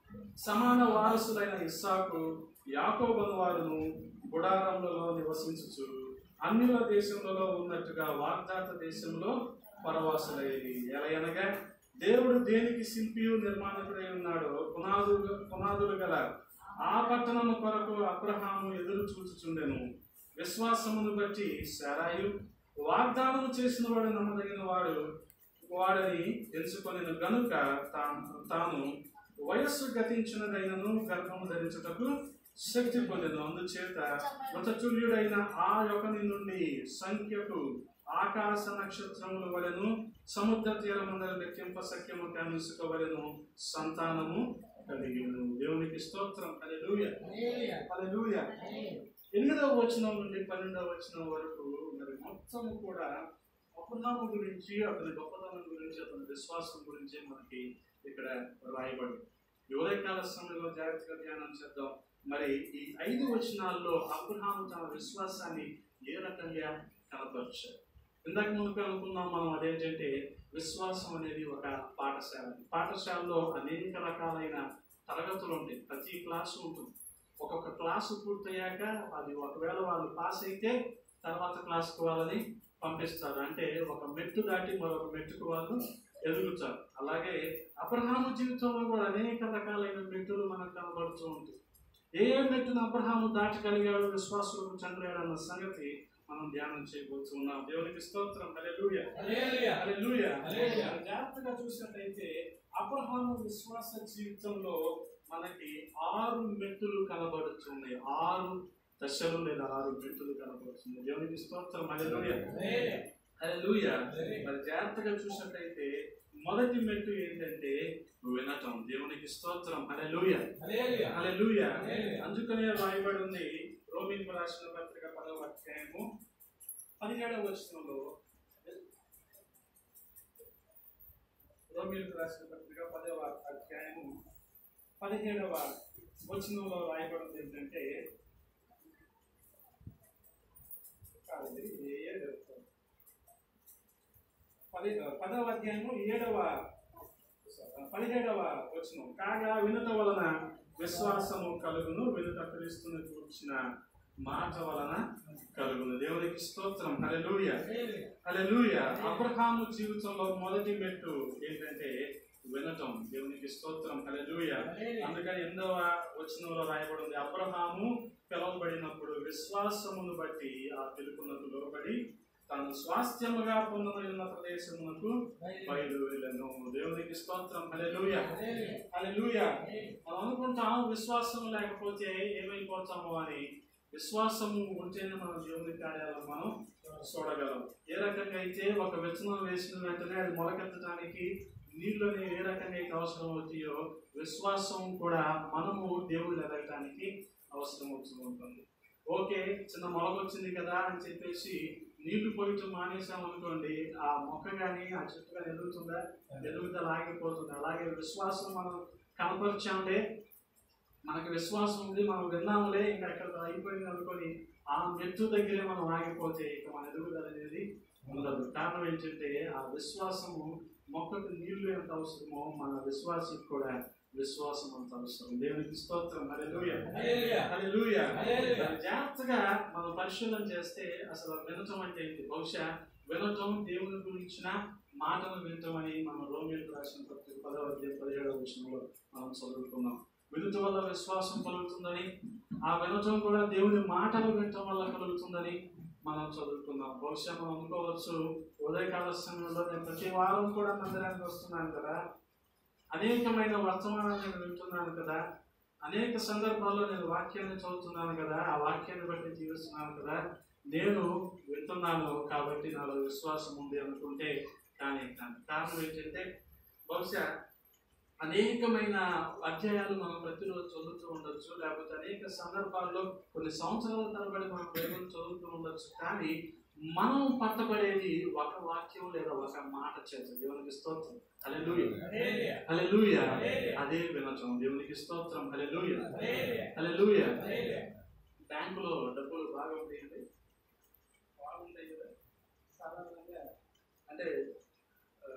సమాన వారసులైన ఇస్సాకు యాకోబను వారును గుడారములలో నివసించుచు అన్యుల దేశములలో ఉన్నట్టుగా వాగ్దాత దేశంలో పరవాసులయ్యి ఎలయనగా దేవుడు దేనికి శిల్పియు నిర్మాణకుడై ఉన్నాడో పునాదులు పునాదులు గల ఆ పట్టణము కొరకు అబ్రహాము ఎదురు చూచుచుండెను విశ్వాసమును బట్టి శారాయు వాగ్దానము చేసిన వాడు నమ్మదగిన వాడు వాడని తెలుసుకొనిన గనుక తా- తాను వయస్సు గతించినదైనను గర్భము ధరించుటకు శక్తి పొందెను అందుచేత మృతతుల్యుడైన ఆ యొకని నుండి సంఖ్యకు ఆకాశ నక్షత్రముల వలెను సముద్ర తీరమందరి లెక్కింప సఖ్యము కనుసుకోవలెను సంతానము కలిగిను దేవునికి స్తోత్రం హల్లెలూయా హల్లెలూయా హల్లెలూయా హల్లెలూయా ఎనిమిదవ వచనం నుండి పన్నెండవ వచనం వరకు మరి మొత్తము కూడా అబ్రహాము గురించి అతని గొప్పతనం గురించి అతని విశ్వాసం గురించి మనకి ఇక్కడ రాయబడి యువదకాల సమయంలో జాగ్రత్తగా ధ్యానం చేద్దాం మరి ఈ ఐదు వచనాల్లో అబ్రహాము తన విశ్వాసాన్ని ఏ రకంగా కనపరిచారు ఇందాక ముందుకు అనుకున్నాం మనం అదేంటంటే విశ్వాసం అనేది ఒక పాఠశాల పాఠశాలలో అనేక రకాలైన తరగతులు ఉంటాయి ప్రతి క్లాసు ఉంటుంది ఒక్కొక్క క్లాసు పూర్తయ్యాక అది ఒకవేళ వాళ్ళు పాస్ అయితే తర్వాత క్లాస్కి వాళ్ళని పంపిస్తారు అంటే ఒక మెట్టు దాటి మరొక మెట్టుకు వాళ్ళు ఎదుగుతారు అలాగే అబ్రహాము జీవితంలో కూడా అనేక రకాలైన మెట్టులు మనకు కనబడుతూ ఉంటాయి ఏ ఏ మెట్టును అబ్రహాము దాటగలిగాడు విశ్వాసులకు చంద్రాడు అన్న సంగతి మనం ధ్యానం చేయబోతున్నాం దేవునికి స్తోత్రం హల్లెలూయా హల్లెలూయా హల్లెలూయా హల్లెలూయా. జాగ్రత్తగా చూసినట్టయితే అబ్రహాము విశ్వాస జీవితంలో మనకి ఆరు మెట్టులు కనబడుతున్నాయి ఆరు దశలు లేదా ఆరు మెట్టులు కనబడుతున్నాయి దేవునికి స్తోత్రం హల్లెలూయా హల్లెలూయా హల్లెలూయా మరి జాగ్రత్తగా చూసినట్టయితే మొదటి మెట్టు ఏంటంటే వినటం దేవునికి స్తోత్రం హల్లెలూయా హల్లెలూయా హల్లెలూయా హల్లెలూయా. అందుకనే రాయబడి ఉంది రోమిన్ రాసిన పత్రిక పదవ అధ్యాయము పదిహేడవ వచనంలో రోమిన్ రాసిన పత్రిక పదవ అధ్యాయము పదిహేడవ వచనంలో రాయబడి ఉంది ఏంటంటే కాదండి, ఇది ఏడవ పది పదవ అధ్యాయము ఏడవ పదిహేడవ వచనం కాగా వినుట వలన విశ్వాసము కలుగును వినుట క్రీస్తుని కూర్చిన మాట వలన కలుగును దేవునికి స్తోత్రం హల్లెలూయా హల్లెలూయా హల్లెలూయా అబ్రహాము జీవితంలో మొదటి మెట్టు ఏంటంటే వినటం దేవునికి స్తోత్రం హల్లెలూయా అందుకని ఎనిమిదవ వచనంలో రాయబడింది అబ్రహాము పిలువబడినప్పుడు విశ్వాసమును బట్టి ఆ పిలుపునకు లోబడి తను స్వాస్థ్యముగా పొందబడిన ప్రదేశమునకు బయలువెళ్ళను దేవునికి స్తోత్రం హల్లెలూయా హల్లెలూయా మనం అనుకుంటాం విశ్వాసం లేకపోతే ఏమైపోతాము అని విశ్వాసము ఉంటేనే మన దేవుని కార్యాలను మనం చూడగలం ఏ రకంగా అయితే ఒక విత్తనం వేసిన వెంటనే అది మొలకెత్తడానికి నీళ్ళు అనేవి ఏ రకంగా అయితే అవసరం అవుతాయో విశ్వాసం కూడా మనము దేవుడు ఎదగటానికి అవసరం అవుతూ ఉంటుంది ఓకే చిన్న మొలక వచ్చింది కదా అని చెప్పేసి నీళ్లు పోయటం మానేసాం అనుకోండి ఆ మొక్క కానీ ఆ చెట్టు కానీ ఎదుగుతుందా ఎదుగుదల ఆగిపోతుంది అలాగే విశ్వాసం మనం కనపరిచాంలే మనకి విశ్వాసం ఉంది మనం విన్నాములే ఇంకా ఇక్కడ అయిపోయింది అనుకొని ఆ మెట్టు దగ్గరే మనం ఆగిపోతే ఇక మన ఎదుగుదల అనేది ఉండదు కారణం ఏంటంటే ఆ విశ్వాసము మొక్కకు నీళ్లు ఎంత అవసరమో మన విశ్వాసికి కూడా విశ్వాసం అంత అవసరం దేవునికి స్తోత్రం హల్లెలూయా హల్లెలూయా హల్లెలూయా హల్లెలూయా. జాగ్రత్తగా మనం పరిశీలన చేస్తే అసలు వినటం అంటే ఏంటి బహుశా వినటం దేవుని గురించిన మాటలు వినటం అని మనం రోమిలకు రాసిన పత్రిక పదవ అధ్యాయం పదిహేడవ విషయంలో మనం చదువుకున్నాం వినుట వల్ల విశ్వాసం కలుగుతుందని ఆ వినటం కూడా దేవుని మాటలు వినటం వల్ల కలుగుతుందని మనం చదువుకున్నాం బహుశా మనం అనుకోవచ్చు ఉదయకాల సమయంలో నేను ప్రతి వారం కూడా మందిరానికి వస్తున్నాను కదా అనేకమైన వర్తమానాలు నేను వింటున్నాను కదా అనేక సందర్భాల్లో నేను వాక్యాన్ని చదువుతున్నాను కదా ఆ వాక్యాన్ని బట్టి జీవిస్తున్నాను కదా నేను వింటున్నాను కాబట్టి నాలో విశ్వాసం ఉంది అనుకుంటే కానీ కాదు. కారణం ఏంటంటే బహుశా అనేకమైన అధ్యాయాలు మనం ప్రతిరోజు చదువుతూ ఉండొచ్చు లేకపోతే అనేక సందర్భాల్లో కొన్ని సంవత్సరాల తరబడి మనం బైబిల్ చదువుతూ ఉండొచ్చు కానీ మనం పట్టబడేది ఒక వాక్యం లేదా ఒక మాట చేత దేవునికి స్తోత్రం హల్లెలూయా హల్లెలూయా హల్లెలూయా హల్లెలూయా. అదే వినటం దేవునికి స్తోత్రం హల్లెలూయా హల్లెలూయా హల్లెలూయా హల్లెలూయా బ్యాంకులో డబ్బులు బాగా ఉంటాయండి బాగుంటాయి కదా సాధారణంగా అంటే ఆ,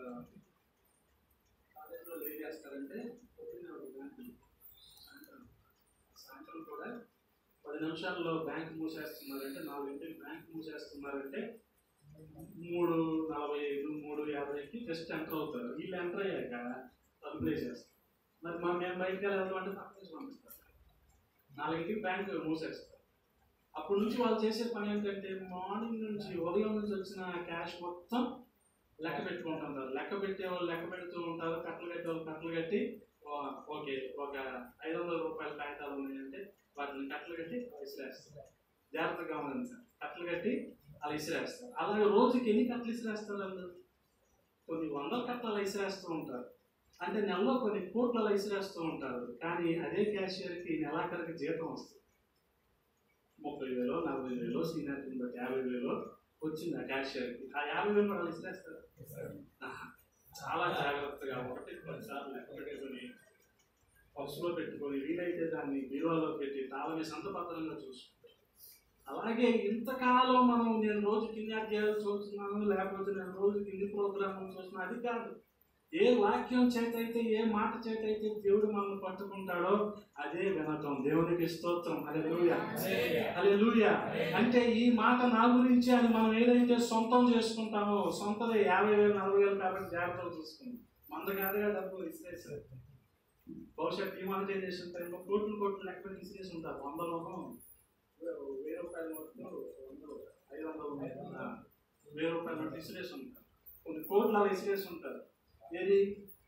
కాలేజీలో ఏం చేస్తారంటే పొద్దున్నే ఒక బ్యాంకు సాయంత్రం సాయంత్రం కూడా పది నిమిషాల్లో బ్యాంక్ మూసేస్తున్నారంటే నాలుగింటికి బ్యాంక్ మూసేస్తున్నారంటే మూడు నలభై ఐదు మూడు యాభైకి జస్ట్ ఎంటర్ అవుతారు వీళ్ళు ఎంటర్ అయ్యాక తలుపు వేసేస్తారు మరి మనం మేము బయటకు వెళ్ళాలంటే తక్కువ పంపిస్తారు నాలుగింటికి బ్యాంక్ మూసేస్తారు అప్పటి నుంచి వాళ్ళు చేసే పని ఏంటంటే మార్నింగ్ నుంచి ఉదయం నుంచి వచ్చిన క్యాష్ మొత్తం లెక్క పెట్టుకుంటుంటారు లెక్క పెట్టే వాళ్ళు లెక్క పెడుతూ ఉంటారు కట్టలు కట్టే వాళ్ళు కట్టలు కట్టి ఓ, ఓకే ఒక ఐదు వందల రూపాయల కాగితాలు ఉన్నాయంటే వాటిని కట్టలు కట్టి విసిరేస్తారు జాగ్రత్తగా గమనించాలి కట్టలు కట్టి అలా విసిరేస్తారు అలాగే రోజుకి ఎన్ని కట్టలు విసిరేస్తారు వాళ్ళు కొన్ని వందల కట్టలు అలా విసిరేస్తూ ఉంటారు అంటే నెలలో కొన్ని కోట్ల అలా విసిరేస్తూ ఉంటారు కానీ అదే క్యాషియర్కి నెలాఖరికి జీతం వస్తుంది ముప్పై వేలు నలభై వేలు సీనియర్ కింద యాభై వేలు వచ్చింది ఆ క్యాషియర్కి ఆ యాభై వేలు కూడా విసిరేస్తారు ఆహా. చాలా జాగ్రత్తగా ఒకటి పది సార్లు లెక్క పెట్టుకొని పర్సులో పెట్టుకొని వీలైతే దాన్ని బీరువాలో పెట్టి తాళమి సంతపత్రంగా చూసుకుంటారు అలాగే ఇంతకాలం మనం నేను రోజుకి ఇన్ని అధ్యాయాలు చూస్తున్నాను లేకపోతే నేను రోజుకి ఇన్ని ప్రోగ్రామ్ చూస్తున్నాను అది కాదు ఏ వాక్యం చేత అయితే ఏ మాట చేత అయితే దేవుడు మనల్ని పట్టుకుంటాడో అదే వినటం దేవునికి స్తోత్రం హల్లెలూయా హల్లెలూయా అంటే ఈ మాట నా గురించి అని మనం ఏదైతే సొంతం చేసుకుంటామో సొంతది యాభై వేలు నలభై వేలు కాబట్టి జాగ్రత్తలు చూసుకుంది మంద కాదుగా డబ్బులు ఇచ్చేసారు బహుశా డిమానిటైజేషన్ టైంలో కోట్లు కోట్లు లెక్క పెట్టి ఇచ్చేసి ఉంటారు వందలోనూ వెయ్యి రూపాయల నోట్లు వందలు ఐదు వందలు ఆ, వెయ్యి రూపాయల నోట్లు ఇసిరేసి ఉంటారు కొన్ని కోట్లు అలా ఇసిరేసి ఉంటారు ఏది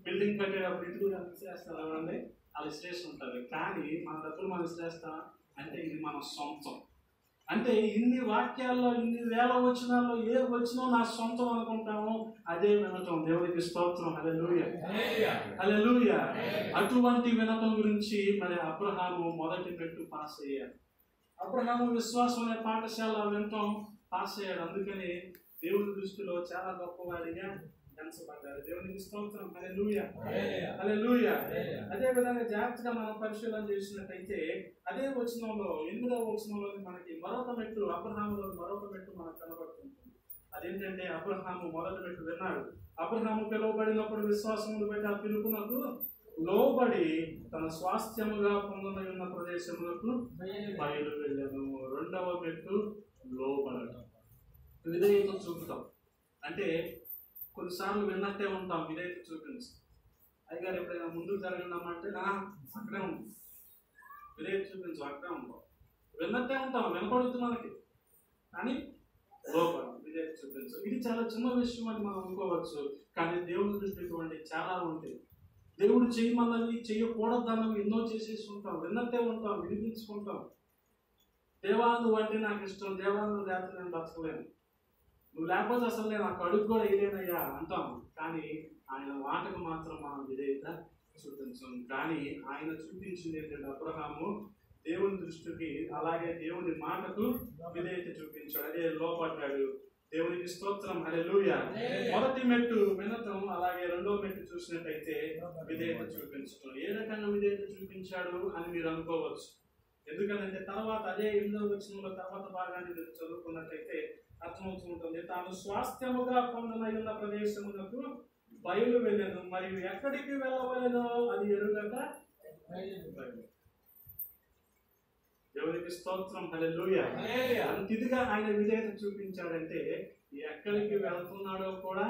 బిల్డింగ్ కట్టేటప్పుడు ఇటు కూడా విసిరేస్తారు కదండి వాళ్ళు విసిరేసి ఉంటుంది కానీ మన డబ్బులు మనం విసిరేస్తాం అంటే ఇది మన సొంతం అంటే ఇన్ని వాక్యాల్లో ఇన్ని వేల వచనాల్లో ఏ వచనం నా సొంతం అనుకుంటామో అదే వినటం దేవుడికి స్తోత్రం అదే హల్లెలూయా హల్లెలూయా అటువంటి వినతం గురించి మరి అబ్రహాము మొదటి పెట్టు పాస్ అయ్యాడు అబ్రహాము విశ్వాసం అనే పాఠశాల వినటం పాస్ అయ్యాడు అందుకని దేవుని దృష్టిలో చాలా గొప్పవాడిగా ఎంచబడ్డాడు దేవునికి స్తోత్రం హల్లెలూయా హల్లెలూయా హల్లెలూయా హల్లెలూయా అదే విధంగా జాగ్రత్తగా మనం పరిశీలన చేసినట్టయితే అదే వచనంలో ఎనిమిదవ వచనంలో మనకి మరొక మెట్టు అబ్రహాములో మరొక మెట్టు మనకు కనబడుతుంటుంది అదేంటంటే అబ్రహాము మొదటి మెట్టు విన్నాడు అబ్రహాము పిలువబడినప్పుడు విశ్వాసములు పెట్టి ఆ పిలుపునకు లోబడి తన స్వాస్థ్యముగా పొందనై ఉన్న ప్రదేశములకు బయలు వెళ్ళాను రెండవ మెట్టు లోబడటం విధేయత చూపుతాం అంటే కొన్నిసార్లు విన్నట్టే ఉంటాం విధేయత చూపించి అయ్యగారు ఎప్పుడైనా ముందుకు జరగండమ్మంటే "ఆ, అక్కడే ఉంటాం విధేయత చూపించు అక్కడే ఉంటాం విన్నట్టే ఉంటాం వినపడుతుంది మనకి కానీ లోపల విధేయత చూపించు ఇది చాలా చిన్న విషయం అని మనం అనుకోవచ్చు కానీ దేవుడి దృష్టి ఇటువంటి చాలా ఉంటాయి దేవుడు చేయమన్నవి చేయకూడదన్నవి ఎన్నో చేసేసి ఉంటాం విన్నట్టే ఉంటాం వినిపించుకుంటాం దేవా నువ్వు అంటే నాకు ఇష్టం దేవా నువ్వు లేకపోతే నేను బతకలేను నువ్వు లేకపోతే అసలు నేను నాకు అడుగు కూడా వేయలేనయ్యా అంటాం కానీ ఆయన మాటకు మాత్రం మనం విధేయత చూపించం కానీ ఆయన చూపించింది ఏంటంటే అబ్రహాము దేవుని దృష్టికి అలాగే దేవుని మాటకు విధేయత చూపించాడు అదే లోపడ్డాడు దేవునికి స్తోత్రం హల్లెలూయా మొదటి మెట్టు వినటం అలాగే రెండో మెట్టు చూసినట్టయితే విధేయత చూపించడం ఏ రకంగా విధేయత చూపించాడు అని మీరు అనుకోవచ్చు ఎందుకంటే తర్వాత అదే ఎనిమిదవ వచనంలో తర్వాత భాగాన్ని మీరు చదువుకున్నట్టయితే అర్థమవుతూ ఉంటుంది తాను స్వాస్థ్యముగా పొందనయున్న ప్రదేశమునకు బయలు వెళ్ళను మరియు ఎక్కడికి వెళ్ళవలేదో అది ఎరుగక బయలు. దేవునికి స్తోత్రం హల్లెలూయా హల్లెలూయా అంత ఇదిగా ఆయన విధేయత చూపించాడంటే ఎక్కడికి వెళ్తున్నాడో కూడా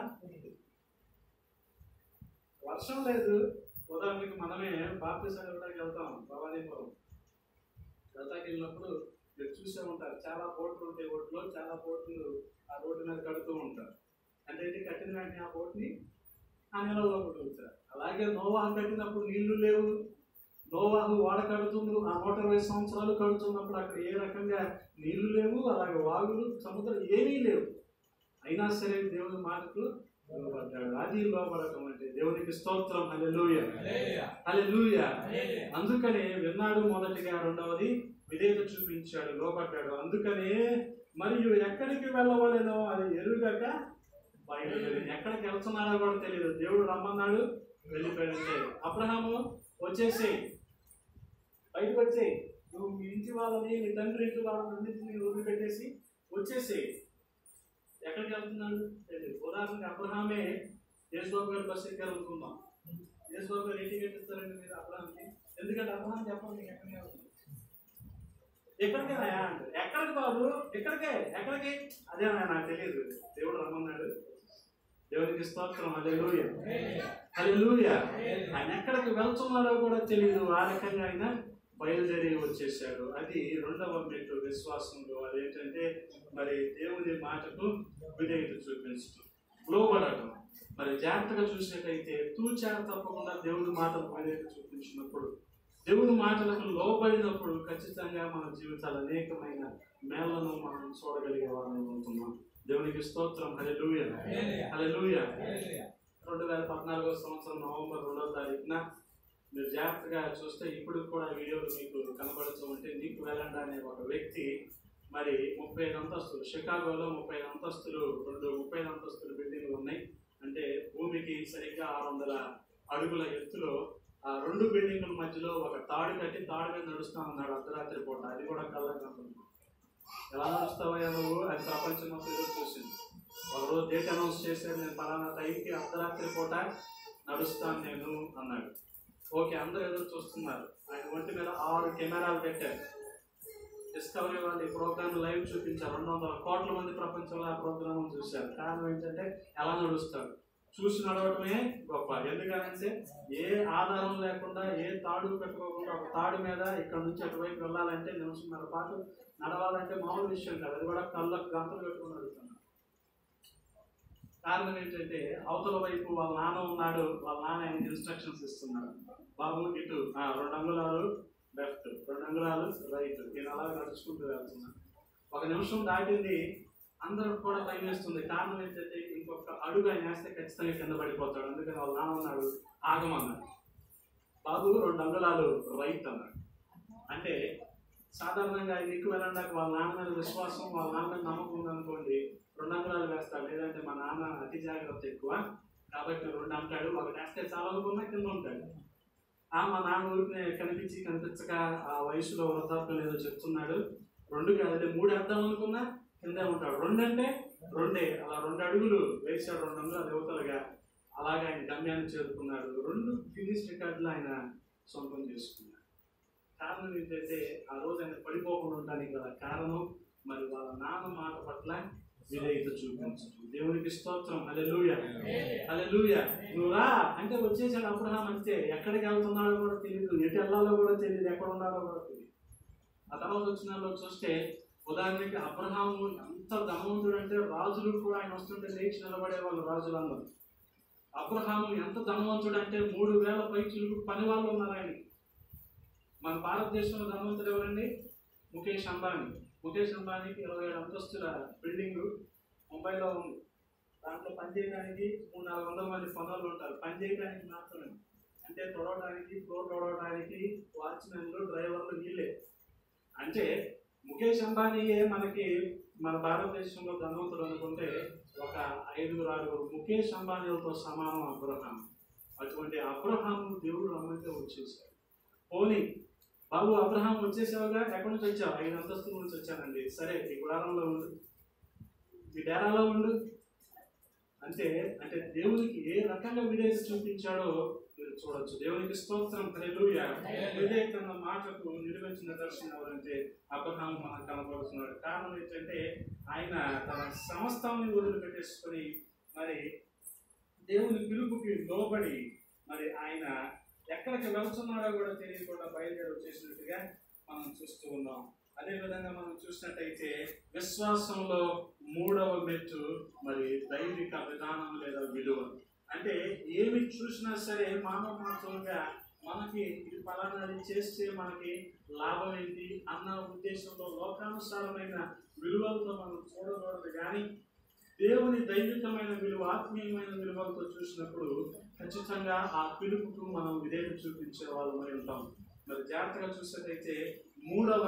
వర్షం లేదు ఉదాహరణకి మనమే బాప్తిసాలు ఇవ్వడానికి వెళ్తాం భవానీపురం వెళ్తాకి వెళ్ళినప్పుడు మీరు చూసే ఉంటారు చాలా బోట్లు ఉంటాయి ఒడ్లో చాలా బోట్లు ఆ రోడ్డు మీద కడుతూ ఉంటారు అంటే ఏంటి కట్టిన వెంటనే ఆ బోట్ని ఆ నెలలో వదులుతారు అలాగే నోవాహు కట్టినప్పుడు నీళ్లు లేవు నోవాహు వాడ కడుతుండ్రు ఆ నూట ఇరవై సంవత్సరాలు కడుతున్నప్పుడు అక్కడ ఏ రకంగా నీళ్లు లేవు అలాగే వాగులు సముద్రం ఏమీ లేవు అయినా సరే దేవుని మాటకు లోబడ్డాడు అది లోబడటం అంటే దేవునికి స్తోత్రం హల్లెలూయా హల్లెలూయా హల్లెలూయా హల్లెలూయా అందుకనే విన్నాడు మొదటిగా రెండవది విధేయత చూపించాడు లోబడ్డాడు అందుకనే మరియు ఎక్కడికి వెళ్ళవలేదో అది ఎరుగక బయలుదేరి ఎక్కడికి వెళ్తున్నాడో కూడా తెలియదు దేవుడు రమ్మన్నాడు వెళ్ళిపోయాడంటే అబ్రహాము వచ్చేసేయి బయటకు వచ్చేయి నువ్వు మీ ఇంటి వాళ్ళని నీ తండ్రి ఇంటి వాళ్ళని అన్నింటినీ వదిలిపెట్టేసి వచ్చేసేయి ఎక్కడికి వెళ్తున్నాడు తెలియదు ఉదాహరణకి అబ్రహామే యేసుబాబు గారు బస్సు ఎక్కారు అనుకుందాం యేసుబాబు గారు ఎన్ని కట్టిస్తారండి మీరు అబ్రహాంకి ఎందుకంటే అబ్రహాం చెప్పండి మీకు ఎక్కడికి వెళ్తుంది ఎక్కడికి రాయా అంటే ఎక్కడికి బాబు ఎక్కడికే ఎక్కడికి అదే నాకు తెలియదు దేవుడు రమ్మన్నాడు దేవునికి స్తోత్రం హల్లెలూయా హల్లెలూయా ఆయన ఎక్కడికి వెళ్తున్నాడో కూడా తెలియదు ఆ రకంగా ఆయన బయలుదేరి వచ్చేసాడు అది రెండవ మెట్టు విశ్వాసంలో అదేంటంటే మరి దేవుని మాటకు విధేయత చూపించడం లోబడటం మరి జాగ్రత్తగా చూసినట్టయితే తూచా తప్పకుండా దేవుని మాటకు విధేయత చూపించినప్పుడు దేవుని మాటలకు లోబడినప్పుడు ఖచ్చితంగా మన జీవితాలు అనేకమైన మేళ్లను మనం చూడగలిగే వాళ్ళని ఉంటున్నాం దేవునికి స్తోత్రం హల్లెలూయా హల్లెలూయా హల్లెలూయా హల్లెలూయా రెండు వేల పద్నాలుగో సంవత్సరం నవంబర్ రెండవ తారీఖున మీరు జాగ్రత్తగా చూస్తే ఇప్పుడు కూడా వీడియోలు మీకు కనబడుతూ ఉంటే నీకు వెళ్ళండి అనే ఒక వ్యక్తి మరి ముప్పై ఐదు అంతస్తులు షికాగోలో ముప్పై ఐదు అంతస్తులు రెండు ముప్పై ఐదు అంతస్తులు బిల్డింగ్లు ఉన్నాయి అంటే భూమికి సరిగ్గా ఆరు వందల అడుగుల ఎత్తులో ఆ రెండు బిల్డింగుల మధ్యలో ఒక తాడు కట్టి తాడు మీద నడుస్తామన్నాడు అర్ధరాత్రి పూట అది కూడా కళ్ళకి ఉంటుంది ఎలా నడుస్తావయ్యా నువ్వు అది ప్రపంచం మొత్తం ఎదురు చూసింది ఒకరోజు డేట్ అనౌన్స్ చేశారు నేను పలానా టైంకి అర్ధరాత్రి పూట నడుస్తాను నేను అన్నాడు ఓకే అందరూ ఎదురు చూస్తున్నారు ఆయన ఒంటి మీద ఆరు కెమెరాలు పెట్టారు డిస్కవరీ వాళ్ళు ఈ ప్రోగ్రామ్ లైవ్ చూపించారు రెండు వందల కోట్ల మంది ప్రపంచంలో ఆ ప్రోగ్రామ్ చూశారు కారణం ఏంటంటే ఎలా నడుస్తాడు చూసి నడవటమే గొప్ప ఎందుకంటే ఏ ఆధారం లేకుండా ఏ తాడు పెట్టుకోకుండా ఒక తాడు మీద ఇక్కడ నుంచి అటువైపు వెళ్ళాలంటే నిమిషంన్నర పాటు నడవాలంటే మామూలు విషయం కాదు అది కూడా కళ్ళకు గంటలు పెట్టుకుని నడుస్తున్నాడు కారణం ఏంటంటే అవతల వైపు వాళ్ళ నాన్న ఉన్నాడు వాళ్ళ నాన్న ఆయనకి ఇన్స్ట్రక్షన్స్ ఇస్తున్నాడు బాబు ఇటు ఆ, రెండు అంగుళాలు లెఫ్ట్ రెండు అంగుళాలు రైట్ నేను అలా నడుచుకుంటూ వెళ్తున్నాను ఒక నిమిషం దాటింది అందరూ కూడా భయం వేస్తుంది కారణం ఏంటంటే ఇంకొక అడుగు ఆయన వేస్తే ఖచ్చితంగా కింద పడిపోతాడు అందుకని వాళ్ళ నాన్న ఉన్నాడు ఆగమన్నాడు బాబు రెండు అంగుళాలు రైట్ అన్నాడు అంటే సాధారణంగా ఆయన ఎక్కువ వెళ్ళడానికి వాళ్ళ నాన్న మీద విశ్వాసం వాళ్ళ నాన్న మీద నమ్మకం ఉందనుకోండి రెండు అంగుళాలు వేస్తాడు లేదంటే మా నాన్న అతి జాగ్రత్త ఎక్కువ కాబట్టి రెండు అంటాడు ఒకటి వేస్తే చాలా అనుకున్నా కింద ఉంటాడు ఆ మా నాన్న ఊరికి కనిపించి కనిపించక ఆ వయసులో వృద్ధాప్యం ఏదో చెప్తున్నాడు రెండు కాదంటే మూడు వేద్దాం అనుకున్నా కిందే ఉంటాడు రెండు అంటే రెండే అలా రెండు అడుగులు వేసాడు రెండు అంగుళాలు యువతలుగా అలాగే ఆయన గమ్యాన్ని చేరుకున్నాడు రెండు గిన్నీస్ రికార్డులు ఆయన సొంతం చేసుకున్నాడు కారణం ఏంటంటే ఆ రోజు ఆయన పడిపోకుండా ఉండడానికి గల కారణం మరి వాళ్ళ నాన్న మాట పట్ల విధేయత చూపించడం దేవునికి స్తోత్రం అలెలుయ అలెలుయ నువ్వు రా అంటే వచ్చేసాడు అబ్రహాం అంతే ఎక్కడికి వెళ్తున్నాడో కూడా తెలియదు ఎటు వెళ్ళాలో కూడా తెలియదు ఎక్కడ ఉన్నాడో కూడా తెలియదు ఆ తర్వాత వచ్చిన వాళ్ళు చూస్తే ఉదాహరణకి అబ్రహాము ఎంత ధనవంతుడు అంటే రాజులు కూడా ఆయన వస్తుంటే లేచి నిలబడే వాళ్ళు రాజులందరూ అబ్రహాము ఎంత ధనవంతుడు అంటే మూడు వేల పైచులకు పని వాళ్ళు ఉన్నారు ఆయన మన భారతదేశంలో ధనవంతుడు ఎవరండి ముఖేష్ అంబానీ ముఖేష్ అంబానీకి ఇరవై ఏడు అంతస్తుల బిల్డింగ్ ముంబైలో ఉంది దాంట్లో పనిచేయడానికి మూడు నాలుగు వందల మంది పనులు ఉంటారు పని చేయడానికి మాత్రమే అంటే తొడవడానికి ఫ్లోర్ తొడవడానికి వాచ్మెన్లు డ్రైవర్లు వీళ్ళే అంటే ముఖేష్ అంబానీయే మనకి మన భారతదేశంలో ధనవంతుడు అనుకుంటే ఒక ఐదుగురు ఆరుగురు ముఖేష్ అంబానీలతో సమానం అబ్రహాం అటువంటి అబ్రహాం దేవుడు రమ్మంటే వచ్చేసాడు పోనీ బాబు అబ్రహాం వచ్చేసావుగా ఎక్కడి నుంచి వచ్చావు ఐదు అంతస్తుల నుంచి వచ్చానండి సరే ఈ గుడారంలో ఉండు ఈ డేరాలో ఉండు అంటే అంటే దేవునికి ఏ రకంగా విధేయత చూపించాడో మీరు చూడొచ్చు దేవునికి స్తోత్రం హల్లెలూయా విధేయత అన్న మాటకు నిలువెచ్చిన దర్శనం ఎవరంటే అబ్రహాం మనకు కనపడుతున్నాడు కారణం ఏంటంటే ఆయన తన సమస్తాన్ని వదిలిపెట్టేసుకొని మరి దేవుని పిలుపుకి లోబడి మరి ఆయన ఎక్కడికి వెళ్తున్నాడో కూడా తెలియకుండా బయలుదేరి వచ్చేసినట్టుగా మనం చూస్తూ ఉన్నాం అదే విధంగా మనం చూసినట్టయితే విశ్వాసంలో మూడవ మెట్టు మరి దైవిక విధానం లేదా విలువ అంటే ఏమి చూసినా సరే మానవ మాత్రంగా మనకి ఇది పలానాది చేస్తే మనకి లాభం ఏంటి అన్న ఉద్దేశంలో లోకానుసారమైన విలువలతో మనం చూడకూడదు కానీ దేవుని దైవికమైన విలువ ఆత్మీయమైన విలువలతో చూసినప్పుడు ఖచ్చితంగా ఆ పిలుపుకు మనం విధేయత చూపించే వాళ్ళమై ఉంటాం మరి జాగ్రత్తగా చూసినట్టయితే మూడవ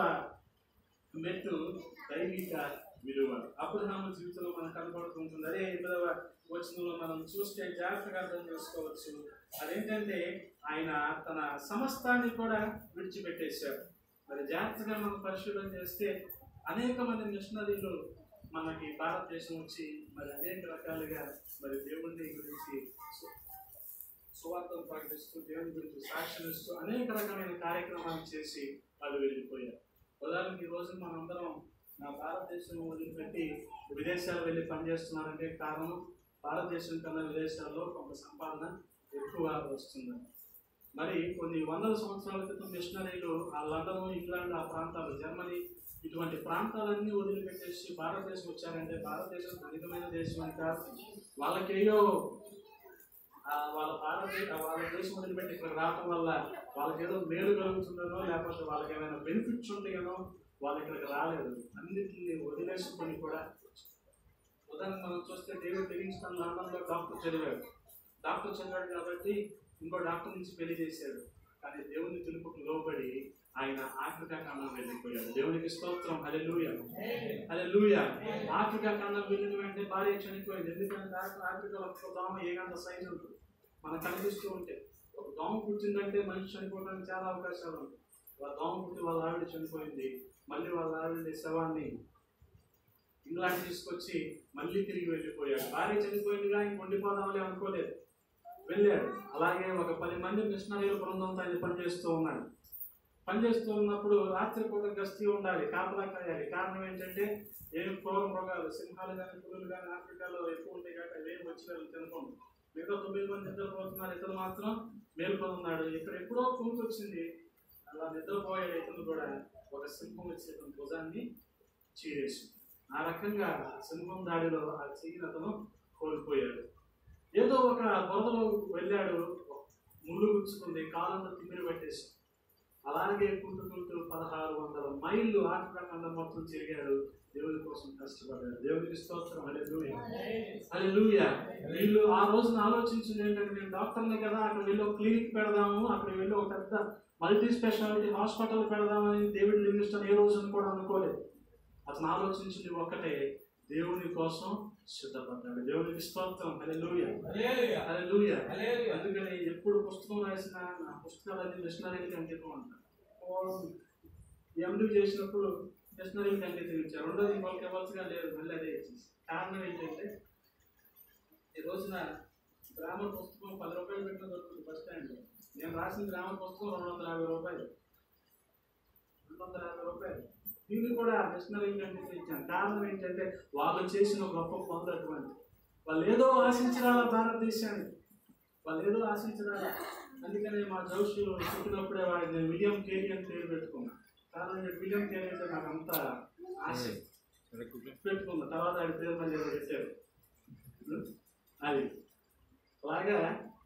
మెట్టు దైవిక విలువ అబ్రహాము జీవితంలో మనకు కనపడుతుంటుంది అదే ఎనిమిదవ వచనంలో మనం చూస్తే జాగ్రత్తగా అర్థం చేసుకోవచ్చు అదేంటంటే ఆయన తన సమస్తాన్ని కూడా విడిచిపెట్టేశాడు మరి జాగ్రత్తగా మనం పరిశీలన చేస్తే అనేక మంది మిషనరీలు మనకి భారతదేశం వచ్చి మరి అనేక రకాలుగా మరి దేవుడిని గురించి సు- సువార్తను ప్రకటిస్తూ దేవుని గురించి సాక్ష్యం ఇస్తూ అనేక రకమైన కార్యక్రమాలు చేసి వాళ్ళు వెళ్ళిపోయారు ఉదాహరణకి ఈ రోజు మనందరం నా భారతదేశం వదిలిపెట్టి విదేశాలు వెళ్ళి పనిచేస్తున్నారంటే కారణం భారతదేశం కన్నా విదేశాల్లో కొంత సంపాదన ఎక్కువ వస్తుంది మరి కొన్ని వందల సంవత్సరాల క్రితం మిషనరీలు ఆ లండన్ ఇంగ్లాండ్ ఆ ప్రాంతాలు జర్మనీ ఇటువంటి ప్రాంతాలన్నీ వదిలిపెట్టేసి భారతదేశం వచ్చారంటే భారతదేశం ధనికమైన దేశం అని కాదు వాళ్ళకేయో ఆ వాళ్ళ భారతదేశ వాళ్ళ దేశం వదిలిపెట్టి ఇక్కడ రావటం వల్ల వాళ్ళకి ఏదో మేలు కలుగుతుందనో లేకపోతే వాళ్ళకి ఏమైనా బెనిఫిట్స్ ఉంటాయనో వాళ్ళు ఇక్కడికి రాలేదు అన్నిటిని వదిలేసుకొని కూడా ఉదాహరణ మనం చూస్తే డేవిడ్ లివింగ్స్టన్ లండన్లో డాక్టర్ చదివాడు డాక్టర్ చదివాడు కాబట్టి ఇంకో డాక్టర్ నుంచి పెళ్లి చేశాడు కానీ దేవుని పిలుపుకు లోబడి ఆయన ఆఫ్రికా ఖండం వెళ్ళిపోయాడు దేవునికి స్తోత్రం అదే లూయ అదే లూయ ఆఫ్రికా ఖండం వెళ్ళిన వెంటనే భార్య చనిపోయింది ఎందుకంటే డాక్టర్ ఆఫ్రికాలో ఒక దోమ ఏగంత సైజు ఉంటుంది మనకు కనిపిస్తూ ఉంటే ఒక దోమ పుట్టిందంటే మనిషి చనిపోవడానికి చాలా అవకాశాలు ఉంటాయి వాళ్ళ దోమ పుట్టి వాళ్ళ ఆవిడ చనిపోయింది మళ్ళీ వాళ్ళ ఆవిడ శవాన్ని ఇంగ్లాండ్ తీసుకొచ్చి మళ్ళీ తిరిగి వెళ్ళిపోయాడు భార్య చనిపోయిందిగా ఇంక ఉండిపోదాంలే అనుకోలేదు వెళ్ళాడు అలాగే ఒక పది మంది మిషనరీల బృందంతో ఆయన పనిచేస్తూ ఉన్నాడు పనిచేస్తూ ఉన్నప్పుడు రాత్రిపూట గస్తీ ఉండాలి కాపలా కాయాలి కారణం ఏంటంటే ఏం క్రూర మృగాలు సింహాలు కానీ పులులు కానీ ఆఫ్రికాలో ఎక్కువ ఉంటాయి కాబట్టి అవి ఏం వచ్చి వాళ్ళు తినకుండా మిగతా తొమ్మిది మంది నిద్రపోతున్నారు ఇతను మాత్రం మేల్కొని ఉన్నాడు ఇక్కడ ఎప్పుడో కూతురు వచ్చింది అలా నిద్రపోయే ఇతను కూడా ఒక సింహం వచ్చి ఇతని భుజాన్ని చీరేసింది ఆ రకంగా సింహం దాడిలో ఆ చీరిన అతను కోల్పోయాడు ఏదో ఒక బురదలో వెళ్ళాడు ముళ్ళు గుచ్చుకుంది కాలంలో తిమ్మిరి పట్టేసి అలాగే కుంటుకుంటూ పదహారు వందల మైళ్ళు ఆటకాండ మొత్తం తిరిగాడు దేవుడి కోసం కష్టపడ్డాడు దేవుడికి స్తోత్రం హల్లెలూయా హల్లెలూయా వీళ్ళు ఆ రోజున ఆలోచించింది ఏంటంటే నేను డాక్టర్ని కదా అక్కడ వెళ్ళి ఒక క్లినిక్ పెడదాము అక్కడ వెళ్ళి ఒక పెద్ద మల్టీ స్పెషాలిటీ హాస్పిటల్ పెడదామని డేవిడ్ లివింగ్స్టన్ ఏ రోజున కూడా అనుకోలేదు అతను ఆలోచించింది ఒక్కటే దేవుని కోసం సిద్ధపడ్డాడు దేవునికి స్తోత్రం హల్లెలూయా హల్లెలూయా హల్లెలూయా హల్లెలూయా అందుకని ఎప్పుడు పుస్తకం రాసిన నా పుస్తకాలన్నీ మిషనరీకి అంకితం అంటారు ఎండి చేసినప్పుడు మిషనరీకి అంకితం ఇచ్చారు రెండోది ఇంకొకరికి ఇవ్వాల్సిగా లేదు మళ్ళీ అదే ఇచ్చేసి కారణం ఏంటంటే ఈ రోజున గ్రామర్ పుస్తకం పది రూపాయలు పెట్టిన దొరుకుతుంది బస్ స్టాండ్లో నేను రాసిన గ్రామర్ పుస్తకం రెండు వందల యాభై రూపాయలు రెండు వందల యాభై రూపాయలు దీన్ని కూడా మిషనరీకి అంకితం ఇచ్చాను కారణం ఏంటంటే వాళ్ళు చేసిన గొప్ప పనులు అటువంటి వాళ్ళు ఏదో ఆశించరాల భారతదేశానికి వాళ్ళు ఏదో ఆశించరాల అందుకనే మా జోషులు పుట్టినప్పుడే వాడిని నేను విలియం కేరీ అని పేరు పెట్టుకున్నాను కారణం ఏంటి, విలియం కేరీ అంటే నాకు అంత ఆశ పెట్టుకున్నా తర్వాత ఆయన పేరు మళ్ళీ ఏదో పెట్టారు అది అలాగా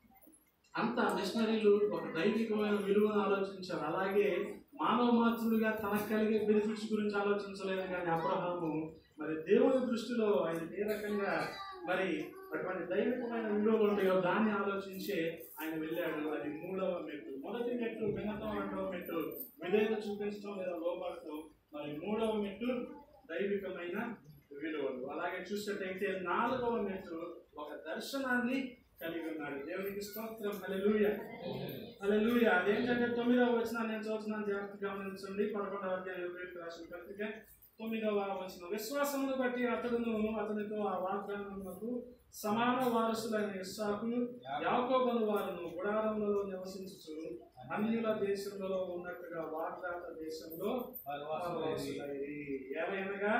అంత మిషనరీలు ఒక దైవికమైన విలువను ఆలోచించారు అలాగే మానవ మాతృలుగా తనకు కలిగే బెనిఫిట్స్ గురించి ఆలోచించలేదు కానీ అబ్రహాము మరి దేవుని దృష్టిలో ఆయన ఏ రకంగా మరి అటువంటి దైవికమైన విలువలు ఉంటాయో దాన్ని ఆలోచించే ఆయన వెళ్ళాడు అది మూడవ మెట్టు మొదటి మెట్టు వినతం రెండవ మెట్టు విధేయత చూపించడం లేదా లోపడటం మరి మూడవ మెట్టు దైవికమైన విలువలు అలాగే చూసినట్టయితే నాలుగవ మెట్టు ఒక దర్శనాన్ని కలిగి ఉన్నాడు దేవునికి స్తోత్రం హల్లెలూయా హల్లెలూయా అదేంటంటే తొమ్మిదవ వచనం నేను చదువుతున్నాను జాగ్రత్తగా గమనించండి పదకొండవ అధ్యాయం యోగేష్ రాసిన పత్రిక తొమ్మిదవ వచనం విశ్వాసమును బట్టి అతడును అతనితో ఆ వాగ్దానములకు సమాన వారసులైన ఇస్సాకును యాకోబను వారును గుడారములలో నివసించుచు అన్యుల దేశంలో ఉన్నట్టుగా వాగ్దాత దేశంలో వారసులైరి. ఏలయనగా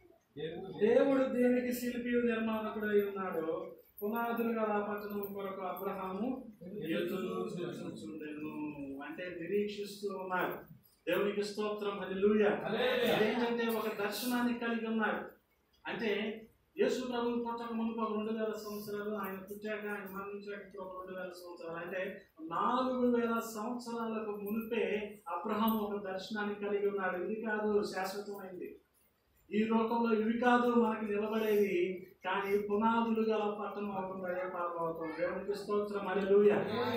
దేవుడు దేనికి శిల్పి నిర్మాణకుడై ఉన్నాడో పునాదులుగా ఆ పట్టణం కొరకు అబ్రహాము ఎదురు చూచుచుండెను. అంటే నిరీక్షిస్తూ ఉన్నారు దేవునికి స్తోత్రం హల్లెలూయా హల్లెలూయా. అదేంటంటే ఒక దర్శనాన్ని కలిగి ఉన్నారు అంటే యేసు ప్రభు పుట్టక మునుపు ఒక రెండు వేల సంవత్సరాలు ఆయన పుట్టాక ఆయన మరణించాక ఇప్పుడు ఒక రెండు వేల సంవత్సరాలు అంటే నాలుగు వేల సంవత్సరాలకు మునిపే అబ్రహాం ఒక దర్శనాన్ని కలిగి ఉన్నాడు ఇది కాదు శాశ్వతమైంది ఈ లోకంలో ఇవి కాదు మనకి నిలబడేది కానీ పునాదులు గల పట్టణం అవుతుంది పరలోకం దేవునికి స్తోత్రం హల్లెలూయా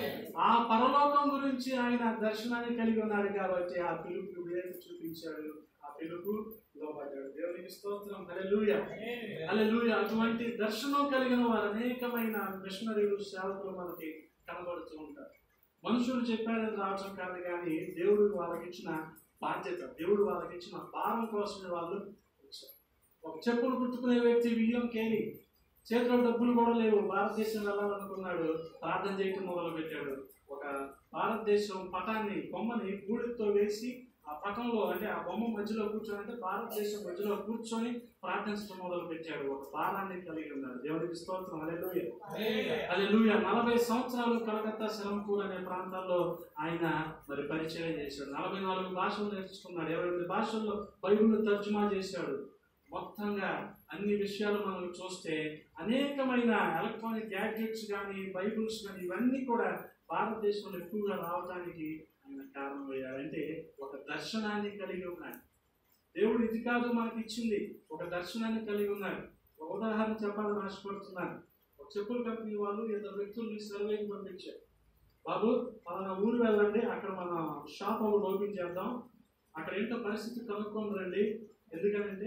ఆ పరలోకం గురించి ఆయన దర్శనాన్ని కలిగి ఉన్నాడు కాబట్టి ఆ పిలుపు వేరు చూపించాడు ఆ పిలుపు లోపడ్డాడు దేవునికి స్తోత్రం హల్లెలూయా హల్లెలూయా అటువంటి దర్శనం కలిగిన వారు అనేకమైన మిషనరీలు సేవకులు మనకి కనబడుతూ ఉంటారు మనుషులు చెప్పారని రావడం కాదు కానీ దేవుడు వాళ్ళకి ఇచ్చిన బాధ్యత దేవుడు వాళ్ళకి ఇచ్చిన భారం కోసమే వాళ్ళు వచ్చారు ఒక చెప్పులు కుట్టుకునే వ్యక్తి విలియం కేరీ చేతిలో డబ్బులు కూడా లేవు భారతదేశం వెళ్ళాలనుకున్నాడు ప్రార్థన చేయటం మొదలు పెట్టాడు ఒక భారతదేశం పటాన్ని బొమ్మని గూడెతో వేసి ఆ పటంలో అంటే ఆ బొమ్మ మధ్యలో కూర్చొని అంటే భారతదేశం మధ్యలో కూర్చొని ప్రార్థించడం మొదలు పెట్టాడు ఒక భారాన్ని కలిగి ఉన్నాడు దేవుడికి స్తోత్రం హల్లెలూయా హల్లెలూయా నలభై సంవత్సరాలు కలకత్తా శరంపూర్ అనే ప్రాంతాల్లో ఆయన మరి పరిచయం చేశాడు నలభై నాలుగు భాషలు నేర్చుకున్నాడు ఇరవై ఎనిమిది భాషల్లో బైబిల్ తర్జుమా చేశాడు మొత్తంగా అన్ని విషయాలు మనం చూస్తే అనేకమైన ఎలక్ట్రానిక్ గ్యాడ్జెట్స్ కానీ బైబిల్స్ కానీ ఇవన్నీ కూడా భారతదేశంలో ఎక్కువగా రావడానికి ఆయన కారణమయ్యారు అంటే ఒక దర్శనాన్ని కలిగి ఉన్నాడు దేవుడు ఇది కాదు మనకి ఇచ్చింది ఒక దర్శనాన్ని కలిగి ఉన్నాడు ఒక ఉదాహరణ చెప్పాలని ఆశపడుతున్నాను ఒక చెప్పుల కంపెనీ వాళ్ళు ఇద్దరు వ్యక్తుల్ని సర్వేకి పంపించారు బాబు పలానా ఊరు వెళ్ళండి అక్కడ మన షాప్ ఒకటి ఓపెన్ చేద్దాం అక్కడ ఏంటో పరిస్థితి కనుక్కొని రండి ఎందుకంటే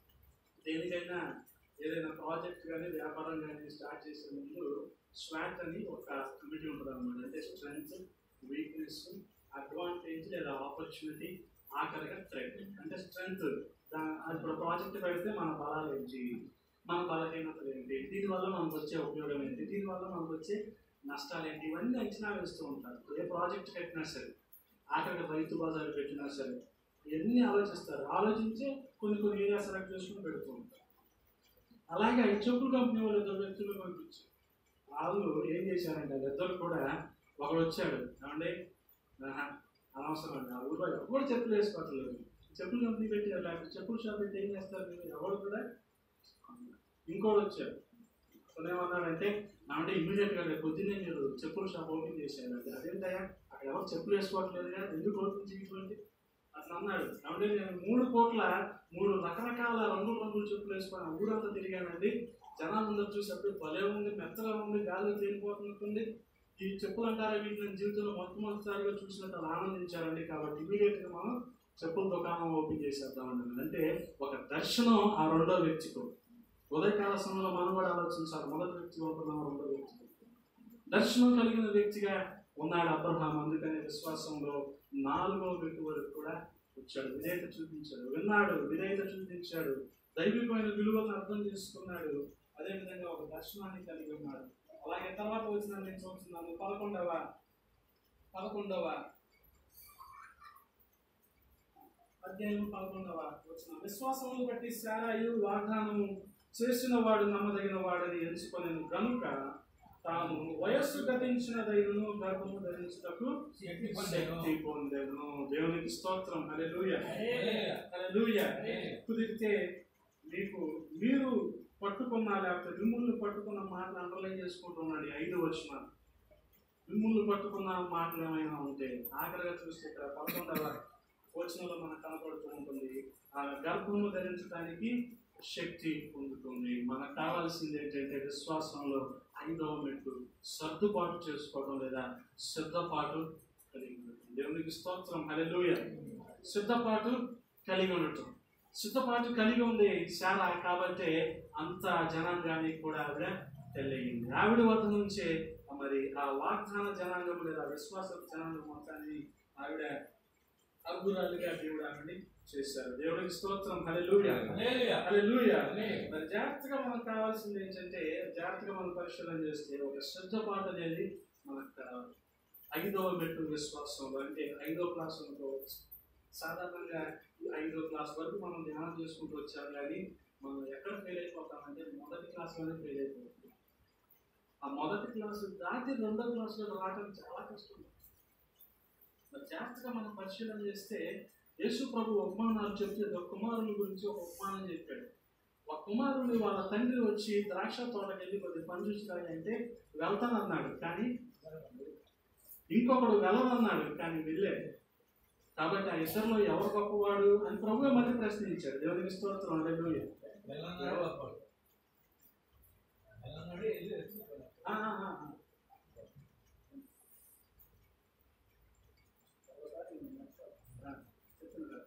దేనికైనా ఏదైనా ప్రాజెక్ట్ కానీ వ్యాపారం కానీ స్టార్ట్ చేసే ముందు స్వాట్ అని ఒక కమిటీ ఉంటుంది అనమాట అంటే స్ట్రెంగ్త్ వీక్నెస్ అడ్వాంటేజ్ లేదా ఆపర్చునిటీ ఆఖరిగా థ్రెట్ అంటే స్ట్రెంగ్త్ ఇప్పుడు ప్రాజెక్ట్ పెడితే మన బలాలు ఏంటి మన బలహీనతలు ఏంటి దీనివల్ల మనకు వచ్చే ఉపయోగం ఏంటి దీనివల్ల మనకు వచ్చే నష్టాలు ఏంటి ఇవన్నీ అంచనా వేస్తూ ఉంటారు ఏ ప్రాజెక్ట్ పెట్టినా సరే ఆఖరికి రైతు బజారు పెట్టినా సరే ఇవన్నీ ఆలోచిస్తారు ఆలోచించి కొన్ని కొన్ని ఏరియా సెలెక్ట్ చేసుకుని పెడుతూ ఉంటారు అలాగే ఈ చెప్పుల కంపెనీ వాళ్ళు ఇద్దరు వ్యక్తులు పంపించారు వాళ్ళు ఏం చేశారంటే ఇద్దరు కూడా ఒకడు వచ్చాడు ఏమండి ఆహా, అనవసరం అండి ఆ ఊళ్ళో ఎవరు చెప్పులు వేసుకోవట్లేదు చెప్పుల కంపెనీ పెట్టారు లేకపోతే చెప్పుల షాప్ పెట్టి ఏం చేస్తారు మీరు ఎవరు కూడా ఇంకోటి వచ్చాడు కొన్ని ఏమన్నాడంటే అంటే ఇమీడియట్ గా రేపు పొద్దున్నే మీరు చెప్పుల షాప్ ఓపెన్ చేశారంటే అదేంటయ్యా అక్కడ ఎవరు చెప్పులు వేసుకోవట్లేదుగా ఎందుకు ఓపెన్ చేయటువంటి అట్లా అన్నాడు కాబట్టి నేను మూడు కోట్ల మూడు రకరకాల రంగుల రంగుల చెప్పులు వేసుకొని ఆ ఊరంతా తిరిగానండి జనాలు అందరూ చూసేప్పుడు భలే ఉంది మెత్తగా ఉంది గాలిలో తేలిపోతున్నట్టుంది ఈ చెప్పులు అంటారా వీటిని జీవితంలో మొట్టమొదటిసారిగా చూసినట్టు అలా ఆనందించారండి కాబట్టి ఇమీడియట్ గా మనం చెప్పుల దుకాణం ఓపెన్ చేసేద్దామండి అంటే ఒక దర్శనం ఆ రెండో వ్యక్తికి ఉదయకాల సమయంలో మనం కూడా ఆలోచించాలి మొదటి వ్యక్తి ఉంటున్నాం రెండో వ్యక్తి దర్శనం కలిగిన వ్యక్తిగా ఉన్నాడు అబ్రహాం అందుకనే విశ్వాసంలో నాలుగో వ్యక్తి వరకు కూడా వచ్చాడు విధేయత చూపించాడు విన్నాడు విధేయత చూపించాడు దైవికమైన విలువలను అర్థం చేసుకున్నాడు అదేవిధంగా ఒక దర్శనాన్ని కలిగి ఉన్నాడు అలాగే తర్వాత వచ్చిన నేను చూస్తున్నాను పదకొండవ పదకొండవ అధ్యాయం పదకొండవ వచ్చిన విశ్వాసమును బట్టి శారాయు వాగ్దానము చేసిన వాడు నమ్మదగిన వాడని ఎంచుకొని గనుక తాను వయస్సు గతించినదైనను గర్భము ధరించుటకు శక్తి పొందెను. శక్తి పొందెను దేవునికి స్తోత్రం హల్లెలూయా హల్లెలూయా. హల్లెలూయా హల్లెలూయా. కుదిరితే మీకు మీరు పట్టుకున్న లేకపోతే మిమ్మల్ని పట్టుకున్న మాటలు అండర్లైన్ చేసుకుంటున్నాడు ఈ ఐదు వచ్చిన మిమ్మల్ని పట్టుకున్న మాటలు ఏమైనా ఉంటే ఆఖరిగా చూస్తే ఇక్కడ పదకొండవ వచనంలో మనకు కనపడుతూ ఉంటుంది ఆ గర్భము ధరించడానికి శక్తి పొందుతుంది మనకు కావాల్సింది ఏంటంటే విశ్వాసంలో ఐదవ మెట్టు సర్దుబాటు చేసుకోవడం లేదా సిద్ధపాటు కలిగి ఉండటం దేవునికి స్తోత్రం హల్లెలూయా సిద్ధపాటు కలిగి ఉండటం సిద్ధపాటు కలిగి ఉంది శారా కాబట్టి అంత జనాంగానికి కూడా ఆవిడ తెలియయింది ఆవిడ వద్ద నుంచే మరి ఆ వాగ్దాన జనాంగం లేదా విశ్వాస జనాంగం మొత్తాన్ని ఆవిడ అద్భుతాలుగా దేవుడు ఆవిడని చేశారు దేవుడికి స్తోత్రం హల్లెలూయా హల్లెలూయా. హల్లెలూయా హల్లెలూయా. మరి జాగ్రత్తగా మనకు కావాల్సింది ఏంటంటే జాగ్రత్తగా మనం పరిశీలన చేస్తే ఒక శ్రద్ధపాటు అనేది మనకు కావాలి ఐదవ మెట్టు విశ్వాసంలో అంటే ఐదో క్లాస్ అనుకోవచ్చు సాధారణంగా ఈ ఐదో క్లాస్ వరకు మనం ధ్యానం చేసుకుంటూ వచ్చాం కానీ మనం ఎక్కడ ఫెయిల్ అయిపోతామంటే మొదటి క్లాస్లోనే ఫెయిల్ అయిపోతుంది ఆ మొదటి క్లాసు దాటి రెండో క్లాసులో రావడం చాలా కష్టం మరి జాగ్రత్తగా మనం పరిశీలన చేస్తే యేసు ప్రభు ఉపమానాలు చెప్తే ఒక కుమారుని గురించి ఒక ఉపమానం చెప్పాడు ఒక కుమారుని వాళ్ళ తండ్రి వచ్చి ద్రాక్ష తోటకి వెళ్ళి కొద్ది పని చూస్తాయి అంటే వెళ్తానన్నాడు కానీ ఇంకొకడు వెళ్ళనన్నాడు కానీ వెళ్ళాడు కాబట్టి ఆ ఇద్దరిలో ఎవరు గొప్పవాడు అని ప్రభు మళ్ళీ ప్రశ్నించాడు దేవునికి స్తోత్రం హల్లెలూయా. వెళ్ళన్నాడు అప్పుడు. వెళ్ళన్నాడు, వెళ్ళి వచ్చాడు. ఆ, ఆ, ఆ, ఆ. ఆ, చెప్పండి కదా.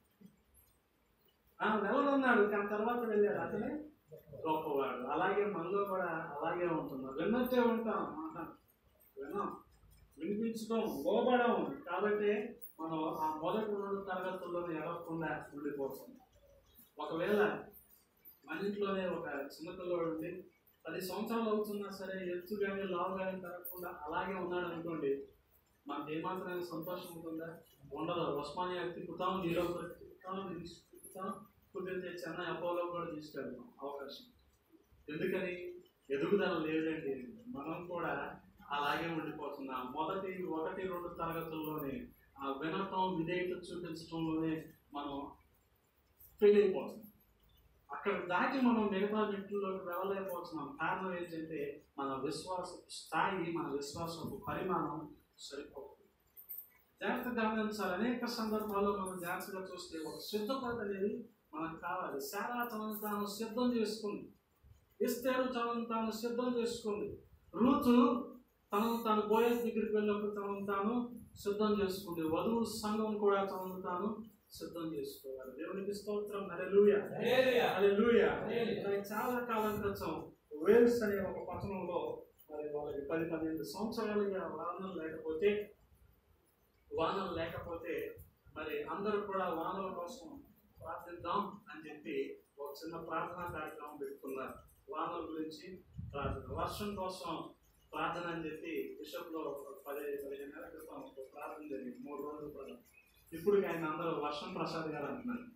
ఆ, వెళ్ళనన్నాడు కానీ తర్వాత వెళ్ళాడు అతనే గొప్పవాడు అలాగే మనలో కూడా అలాగే ఉంటుంది విన్నట్టే ఉంటాం ఆహా. విన్నాం వినిపించడం లోబడం కాబట్టి మనం ఆ మొదటి రెండు తరగతుల్లోనే ఎడవకుండా ఉండిపోతాం ఒకవేళ మన ఇంట్లోనే ఒక చిన్నపిల్లవాడు ఉండి పది సంవత్సరాలు అవుతున్నా సరే ఎత్తు కానీ లావు కానీ పెరగకుండా అలాగే ఉన్నాడు అనుకోండి మనకి ఏమాత్రమైన సంతోషం ఉంటుందా ఉండదు ఉస్మానియా తిప్పుతాం నీలో కూడా తిప్పుతాం దిల్స్ తిప్పుతాం కుదిరితే చెన్నై అపోలో కూడా తీసుకెళ్తాం అవకాశం ఎందుకని ఎదుగుదల లేదండి మనం కూడా అలాగే ఉండిపోతున్నాం మొదటి ఒకటి రెండు తరగతుల్లోనే ఆ వినటం విధేయత చూపించడంలోనే మనం ఫెయిల్ అయిపోతున్నాం అక్కడ దాటి మనం మిగతా మెట్లలోకి వెళ్ళలేకపోతున్నాం కారణం ఏంటంటే మన విశ్వాస స్థాయి మన విశ్వాసపు పరిమాణం సరిపోతుంది జాగ్రత్తగా గమనించాలి అనేక సందర్భాల్లో మనం జాగ్రత్తగా చూస్తే ఒక సిద్ధపాటు అనేది మనకు కావాలి శారా తనను తాను సిద్ధం చేసుకుంది ఇస్తేరు తనను తాను సిద్ధం చేసుకుంది రూతు తనను తాను బోయస్ దగ్గరికి వెళ్ళినప్పుడు తనను తాను సిద్ధం చేసుకుంది వధువు సంఘం కూడా తనను తాను సిద్ధం చేసుకోవాలి దేవునికి స్తోత్రం హల్లెలూయా హల్లెలూయా. హల్లెలూయా హల్లెలూయా. మరి చాలా కాలం క్రితం వేల్స్ అనే ఒక పట్టణంలో మరి వాళ్ళకి పది పన్నెండు సంవత్సరాలుగా వానలు లేకపోతే వానలు లేకపోతే మరి అందరూ కూడా వానల కోసం ప్రార్థిద్దాం అని చెప్పి ఒక చిన్న ప్రార్థనా కార్యక్రమం పెట్టుకున్నారు వానల గురించి ప్రార్థన వర్షం కోసం ప్రార్థన అని చెప్పి బిషప్లో ఒక పది పదిహేను నెలల క్రితం ఒక ప్రార్థన జరిగింది మూడు రోజులు ప్రార్థన ఇప్పుడు ఆయన అందరూ వర్షం ప్రసాద్ గారు అంటున్నారు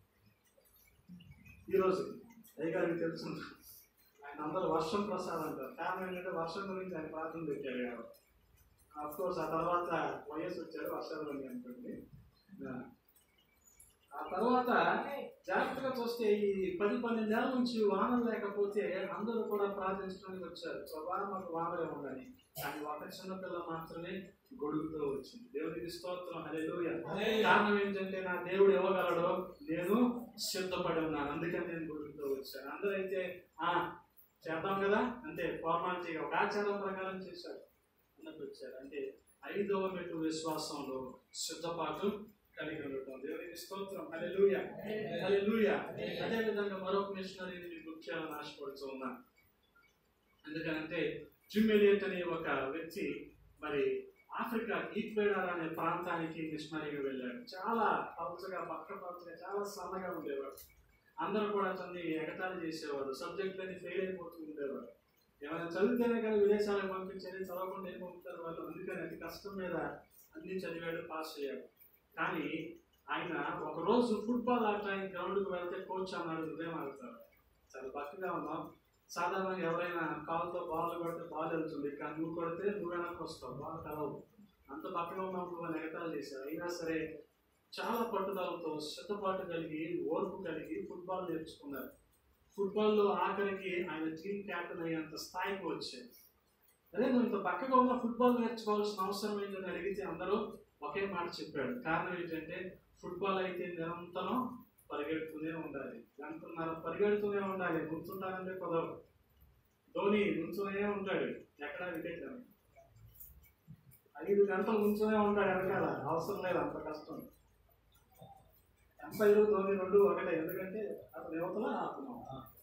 ఈరోజు అయ్యగారికి తెలుసు ఆయన అందరూ వర్షం ప్రసాద్ అంటారు కారణం ఏంటంటే వర్షం గురించి ఆయన ప్రార్థన పెట్టారు కాబట్టి అఫ్ కోర్స్ ఆ తర్వాత వైఎస్ వచ్చారు వర్షాలు అని అనుకోండి ఆ. ఆ తర్వాత జాగ్రత్తగా చూస్తే ఈ పది పన్నెండేళ్ల నుంచి వానలు లేకపోతే అందరూ కూడా ప్రార్థించడానికి వచ్చారు ప్రభా మాకు వానలే ఉందని కానీ ఒక చిన్న పిల్ల మాత్రమే గొడుగుతో వచ్చింది దేవునికి స్తోత్రం హల్లెలూయా కారణం ఏంటంటే నా దేవుడు ఇవ్వగలడో నేను సిద్ధపడి ఉన్నాను అందుకని నేను గొడుగుతో వచ్చాను అందరూ అయితే ఆ చేద్దాం కదా అంటే ఫార్మాలిటీ ఒక ఆచారం ప్రకారం చేశారు అన్నట్టు వచ్చారు అంటే ఐదవ మెట్టు విశ్వాసంలో సిద్ధపాటు కలిగి ఉండటం దేవునికి స్తోత్రం హల్లెలూయా హల్లెలూయా అదే విధంగా మరొక మిషనరీని మీకు గుర్తు చేయాలని ఆశపడుతూ ఉన్నాను ఎందుకంటే జిమ్ ఎలియట్ అనే ఒక వ్యక్తి మరి ఆఫ్రికా ఈక్వేడార్ అనే ప్రాంతానికి మిషనరీగా వెళ్ళాడు చాలా పలుచగా పక్క పలుచగా చాలా సన్నగా ఉండేవాడు అందరూ కూడా అతన్ని ఎగతాళి చేసేవాడు సబ్జెక్టులన్నీ ఫెయిల్ అయిపోతూ ఉండేవాడు ఏమైనా చదివితేనే కానీ విదేశాలకు పంపించేది చదవకుండా ఏం పంపుతారు వాళ్ళు అందుకని అతి కష్టం మీద అన్ని చదివాడు పాస్ అయ్యాడు కానీ ఆయన ఒక రోజు ఫుట్బాల్ ఆడటానికి గ్రౌండ్కి వెళ్తే కోచ్ అన్నాడు ఉదయం ఆడతాడు చాలా బక్కగా ఉన్నాం సాధారణంగా ఎవరైనా కాలుతో బాల్ కొడితే బాల్ వెళ్తుంది కానీ నువ్వు కొడితే నువ్వు వెనక్కి వస్తావు బాల్ కలవు అంత బక్కగా ఉన్నప్పుడు వాళ్ళు ఎగతాలు చేశారు అయినా సరే చాలా పట్టుదలతో సిద్ధపాటు కలిగి ఓర్పు కలిగి ఫుట్బాల్ నేర్చుకున్నారు ఫుట్బాల్లో ఆఖరికి ఆయన టీం క్యాప్టెన్ అయ్యేంత స్థాయికి వచ్చారు అదే నువ్వు ఇంత పక్కగా ఉన్న ఫుట్బాల్ నేర్చుకోవాల్సిన అవసరం ఏంటని అడిగితే అందరూ ఒకే మాట చెప్పాడు కారణం ఏంటంటే ఫుట్బాల్ అయితే నిరంతరం పరిగెడుతూనే ఉండాలి గంటన్నర పరిగెడుతూనే ఉండాలి గుర్తుంటానంటే కుదరదు ధోని నుంచునే ఉంటాడు ఎక్కడ వికెట్ అని ఐదు గంటలు నుంచునే ఉంటాడు వెనకాల అవసరం లేదు అంత కష్టం ఎంపైరు ధోని రెండు ఒకటే ఎందుకంటే అతను యువతల అతను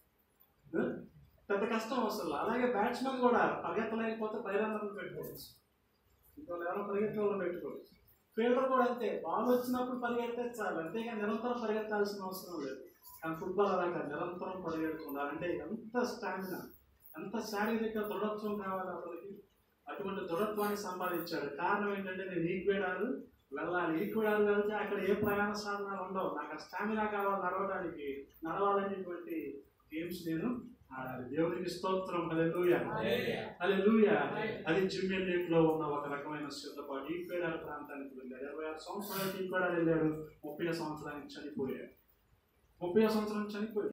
పెద్ద కష్టం అసలు అలాగే బ్యాట్స్మెన్ కూడా పరిగెత్తలేకపోతే పైరందరం పెట్టుకోవచ్చు ఇంకో ఎవరో పరిగెత్తే వాళ్ళు పెట్టుకోవచ్చు ఫీల్డర్ కూడా అంతే బాల్ వచ్చినప్పుడు పరిగెడితే చాలు అంతేగాని నిరంతరం పరిగెత్తాల్సిన అవసరం లేదు కానీ ఫుట్బాల్ అలా కాదు నిరంతరం పరిగెడుతున్నారు అంటే ఎంత స్టామినా ఎంత శారీరక దృఢత్వం కావాలి అతనికి అటువంటి దృఢత్వాన్ని సంపాదించాడు కారణం ఏంటంటే నేను ఈక్వేడాలు వెళ్ళాలి ఈక్వేడాలు వెళ్తే అక్కడ ఏ ప్రయాణ సాధనాలు ఉండవు నాకు ఆ స్టామినా కావాలి నడవడానికి నడవాలనేటువంటి గేమ్స్ నేను ఆడాలి దేవునికి స్తోత్రం హల్లెలూయా హల్లెలూయా అది జిమ్మెల్లీట్ లో ఉన్న ఒక రకమైన సిద్ధపాటు ఈక్వేడార్ ప్రాంతానికి వెళ్ళాడు ఇరవై ఆరు సంవత్సరాలకి ఈక్వేడార్ వెళ్ళాడు ముప్పై సంవత్సరానికి చనిపోయాడు ముప్పై సంవత్సరం చనిపోయాడు